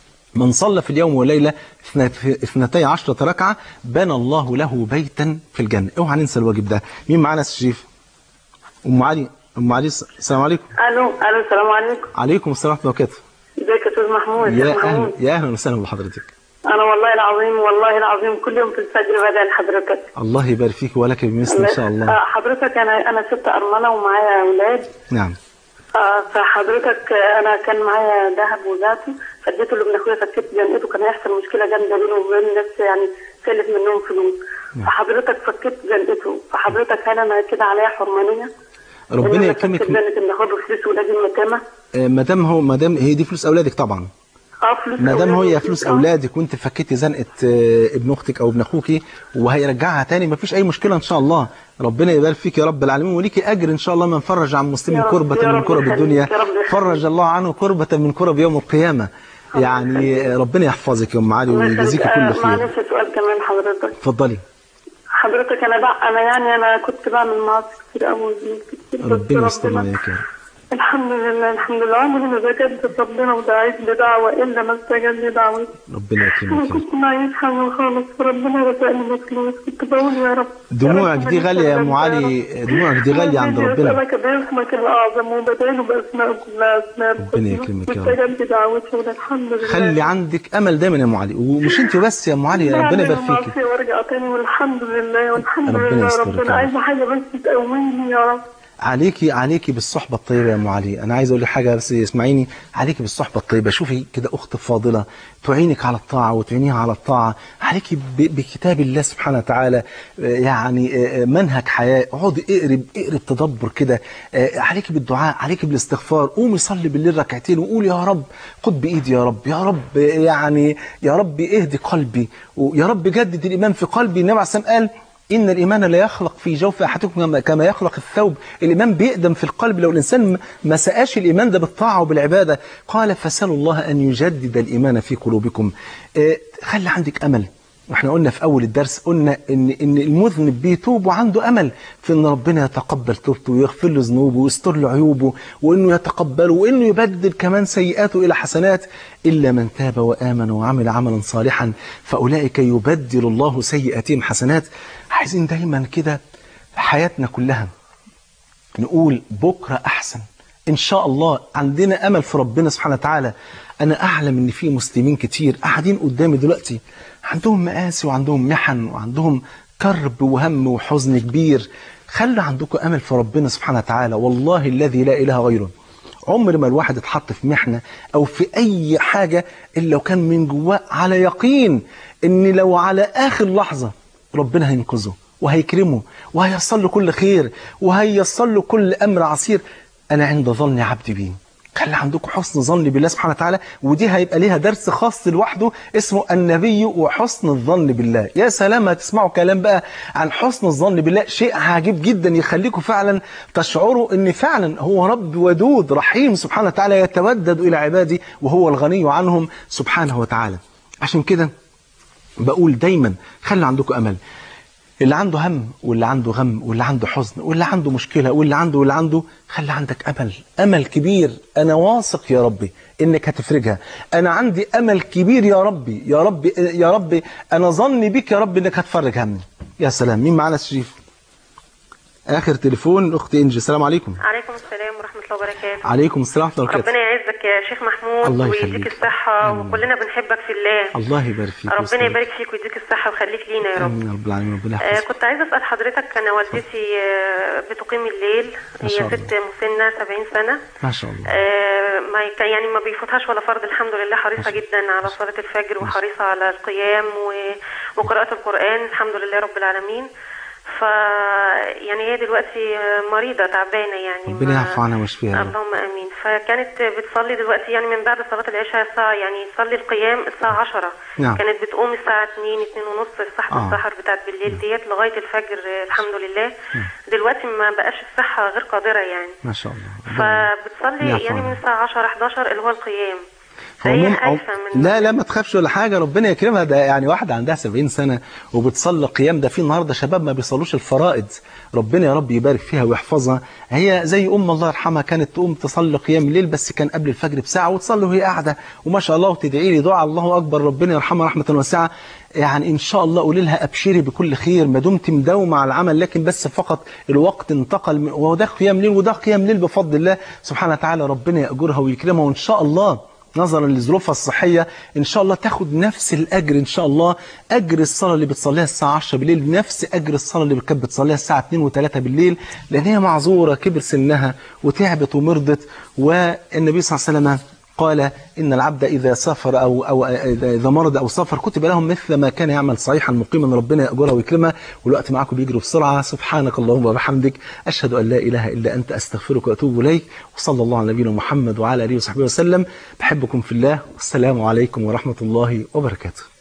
من صلى في اليوم والليلة اثنت- اثنتي عشرة ركعة بنى الله له بيتا في الجنة اوعى ننسى الواجب ده مين معانا يا أستاذ شريف أم علي أم علي الس- السلام عليكم الو الو السلام عليكم عليكم السلام ورحمة الله وبركاته ازيك يا استاذ محمود يا شيخ أهلا محمود يا أهلا وسهلا بحضرتك انا والله العظيم والله العظيم كل يوم في الفجر بدعي لحضرتك الله يبارك فيك ولك بمثل إن شاء الله آه، حضرتك انا انا ست ارمله ومعايا اولاد نعم آه، فحضرتك آه، انا كان معايا ذهب وذاته فاديته لابن اخويا فكيت جنقته كان هيحصل مشكله جامده بينه وبين الناس يعني سلف منهم فلوس فحضرتك فكيت جنقته فحضرتك هل انا كده عليا حرمانيه؟ ربنا إن أنا يكرمك فكيت جنة ان اخد فلوس ولادي المتامه آه، ما دام هو ما دام هي دي فلوس أولادك طبعا اه فلوس ما دام أولادي هي فلوس آه. اولادك وانت فكيتي زنقه آه، ابن اختك او ابن اخوك وهيرجعها تاني ما فيش اي مشكله ان شاء الله ربنا يبارك فيك يا رب العالمين وليكي اجر ان شاء الله من فرج عن مسلم يا رب- كربة يا من رب كرب يخليك، الدنيا يا رب يخليك. فرج الله عنه كربة من كرب يوم القيامه يعني آه، ربنا يحفظك يا ام علي الله ويجازيك يخليك. كل آه، خير معلش سؤال كمان حضرتك اتفضلي حضرتك انا بقى انا يعني انا كنت بعمل معاصي كتير قوي كتير بس ربنا يستر عليك يا رب الحمد لله الحمد لله عمري ما بجد ربنا ودعيت بدعوة إلا ما استجاب لي دعوتي ربنا أنا يكرمك يا رب كنت معيش حاجة خالص وربنا رزقني بفلوس كنت بقول يا رب دموعك دي غاليه يا ام علي دموعك دي غاليه عند ربنا أسألك باسمك الأعظم وبداله بأسماء كلها أسماء ربنا يكرمك يا رب. واستجاب لي دعوتي والحمد لله خلي عندك امل دايما يا ام علي ومش انت بس يا ام علي ربنا يبارك فيكي فيك وارجع تاني والحمد لله والحمد ربنا لله يسترك يا ربنا رب. عايزة حاجة بس تقويني يا رب عليكي عليكي بالصحبة الطيبة يا أم علي أنا عايز أقول لك حاجة بس اسمعيني عليكي بالصحبة الطيبة شوفي كده أخت فاضلة تعينك على الطاعة وتعينيها على الطاعة عليكي ب- بكتاب الله سبحانه وتعالى آه، يعني آه، آه، منهج حياة اقعدي اقرب اقرب تدبر كده آه، عليكي بالدعاء عليكي بالاستغفار قومي صلي بالليل ركعتين وقولي يا رب خد بإيدي يا رب يا رب آه، يعني يا رب اهدي قلبي ويا رب جدد الإيمان في قلبي النبي عليه الصلاة والسلام قال إن الإيمان لا يخلق في جوف أحدكم كما- كما يخلق الثوب الإيمان بيقدم في القلب لو الإنسان ما سقاش الإيمان ده بالطاعة وبالعبادة قال فسألوا الله أن يجدد الإيمان في قلوبكم آه، خلي عندك أمل واحنا قلنا في أول الدرس قلنا إن إن المذنب بيتوب وعنده أمل في إن ربنا يتقبل توبته ويغفر له ذنوبه ويستر له عيوبه وإنه يتقبله وإنه يبدل كمان سيئاته إلى حسنات إلا من تاب وآمن وعمل عملا صالحا فأولئك يبدل الله سيئاتهم حسنات عايزين دايما كده في حياتنا كلها نقول بكرة أحسن إن شاء الله عندنا أمل في ربنا سبحانه وتعالى أنا أعلم إن في مسلمين كتير قاعدين قدامي دلوقتي عندهم مآسي وعندهم محن وعندهم كرب وهم وحزن كبير خلوا عندكم أمل في ربنا سبحانه وتعالى والله الذي لا إله غيره عمر ما الواحد اتحط في محنة أو في أي حاجة إلا لو كان من جواه على يقين إن لو على آخر لحظة ربنا هينقذه وهيكرمه وهيصل له كل خير وهيصل له كل أمر عسير أنا عند ظن عبدي بي خلي عندكم حسن ظن بالله سبحانه وتعالى ودي هيبقى ليها درس خاص لوحده اسمه النبي وحسن الظن بالله يا سلام هتسمعوا كلام بقى عن حسن الظن بالله شيء عجيب جدا يخليكم فعلا تشعروا ان فعلا هو رب ودود رحيم سبحانه وتعالى يتودد الى عباده وهو الغني عنهم سبحانه وتعالى عشان كده بقول دايما خلي عندكم امل اللي عنده هم واللي عنده غم واللي عنده حزن واللي عنده مشكلة واللي عنده واللي عنده خلي عندك أمل أمل كبير أنا واثق يا ربي إنك هتفرجها أنا عندي أمل كبير يا ربي يا ربي يا ربي أنا ظني بك يا رب إنك هتفرج همي يا سلام مين معانا شريف آخر تليفون أختي إنجي السلام عليكم عليكم السلام ورحمة الله وبركاته عليكم السلام ورحمة الله ربنا وبركاته يعزك يا شيخ محمود الله ويديك يخليك. الصحة آمين. وكلنا بنحبك في الله الله يبارك فيك ربنا ويسلمك. يبارك فيك ويديك الصحة ويخليك لينا يا رب آمين يا رب العالمين ربنا آه يحفظك كنت عايزة أسأل حضرتك أنا والدتي آه بتقيم الليل ما هي شاء الله. ست مسنة 70 سنة ما شاء الله آه ما يك- يعني ما بيفوتهاش ولا فرض الحمد لله حريصة جدا على صلاة الفجر وحريصة على القيام و- وقراءة القرآن الحمد لله رب العالمين ف يعني هي دلوقتي مريضة تعبانة يعني ربنا ما- يعفو عنها ويشفيها يا رب. اللهم امين فكانت بتصلي دلوقتي يعني من بعد صلاة العشاء الساعة يعني تصلي القيام الساعة 10 نعم. كانت بتقوم الساعة 2 2 ونص صحة آه. السحر بتاعت بالليل ديت لغاية الفجر آه، الحمد لله دلوقتي ما بقاش الصحة غير قادرة يعني ما شاء الله ربنا فبتصلي يعفو يعني من عنها. الساعة 10 11 اللي هو القيام فهو هي مم- خايفة من- لا لا ما تخافش ولا حاجه ربنا يكرمها ده يعني واحده عندها 70 سنه وبتصلي قيام ده في النهارده شباب ما بيصلوش الفرائض ربنا يا رب يبارك فيها ويحفظها هي زي ام الله يرحمها كانت تقوم تصلي قيام الليل بس كان قبل الفجر بساعه وتصلي وهي قاعده وما شاء الله وتدعي لي دعاء الله اكبر ربنا يرحمها رحمه واسعه يعني ان شاء الله قولي لها ابشري بكل خير ما دمت مداومه على العمل لكن بس فقط الوقت انتقل من- وده قيام ليل وده قيام ليل بفضل الله سبحانه وتعالى ربنا ياجرها ويكرمها وان شاء الله نظرا لظروفها الصحية إن شاء الله تاخد نفس الأجر إن شاء الله أجر الصلاة اللي بتصليها الساعة 10 بالليل نفس أجر الصلاة اللي كانت بتصليها الساعة 2 و3 بالليل لأن هي معذورة كبر سنها وتعبت ومرضت والنبي صلى الله عليه وسلم قال إن العبد إذا سافر أو أو إذا مرض أو سافر كتب لهم مثل ما كان يعمل صحيحا مقيما ربنا يأجره ويكرمه والوقت معاكم بيجري بسرعة سبحانك اللهم وبحمدك أشهد أن لا إله إلا أنت أستغفرك وأتوب إليك وصلى الله على نبينا محمد وعلى آله وصحبه وسلم بحبكم في الله والسلام عليكم ورحمة الله وبركاته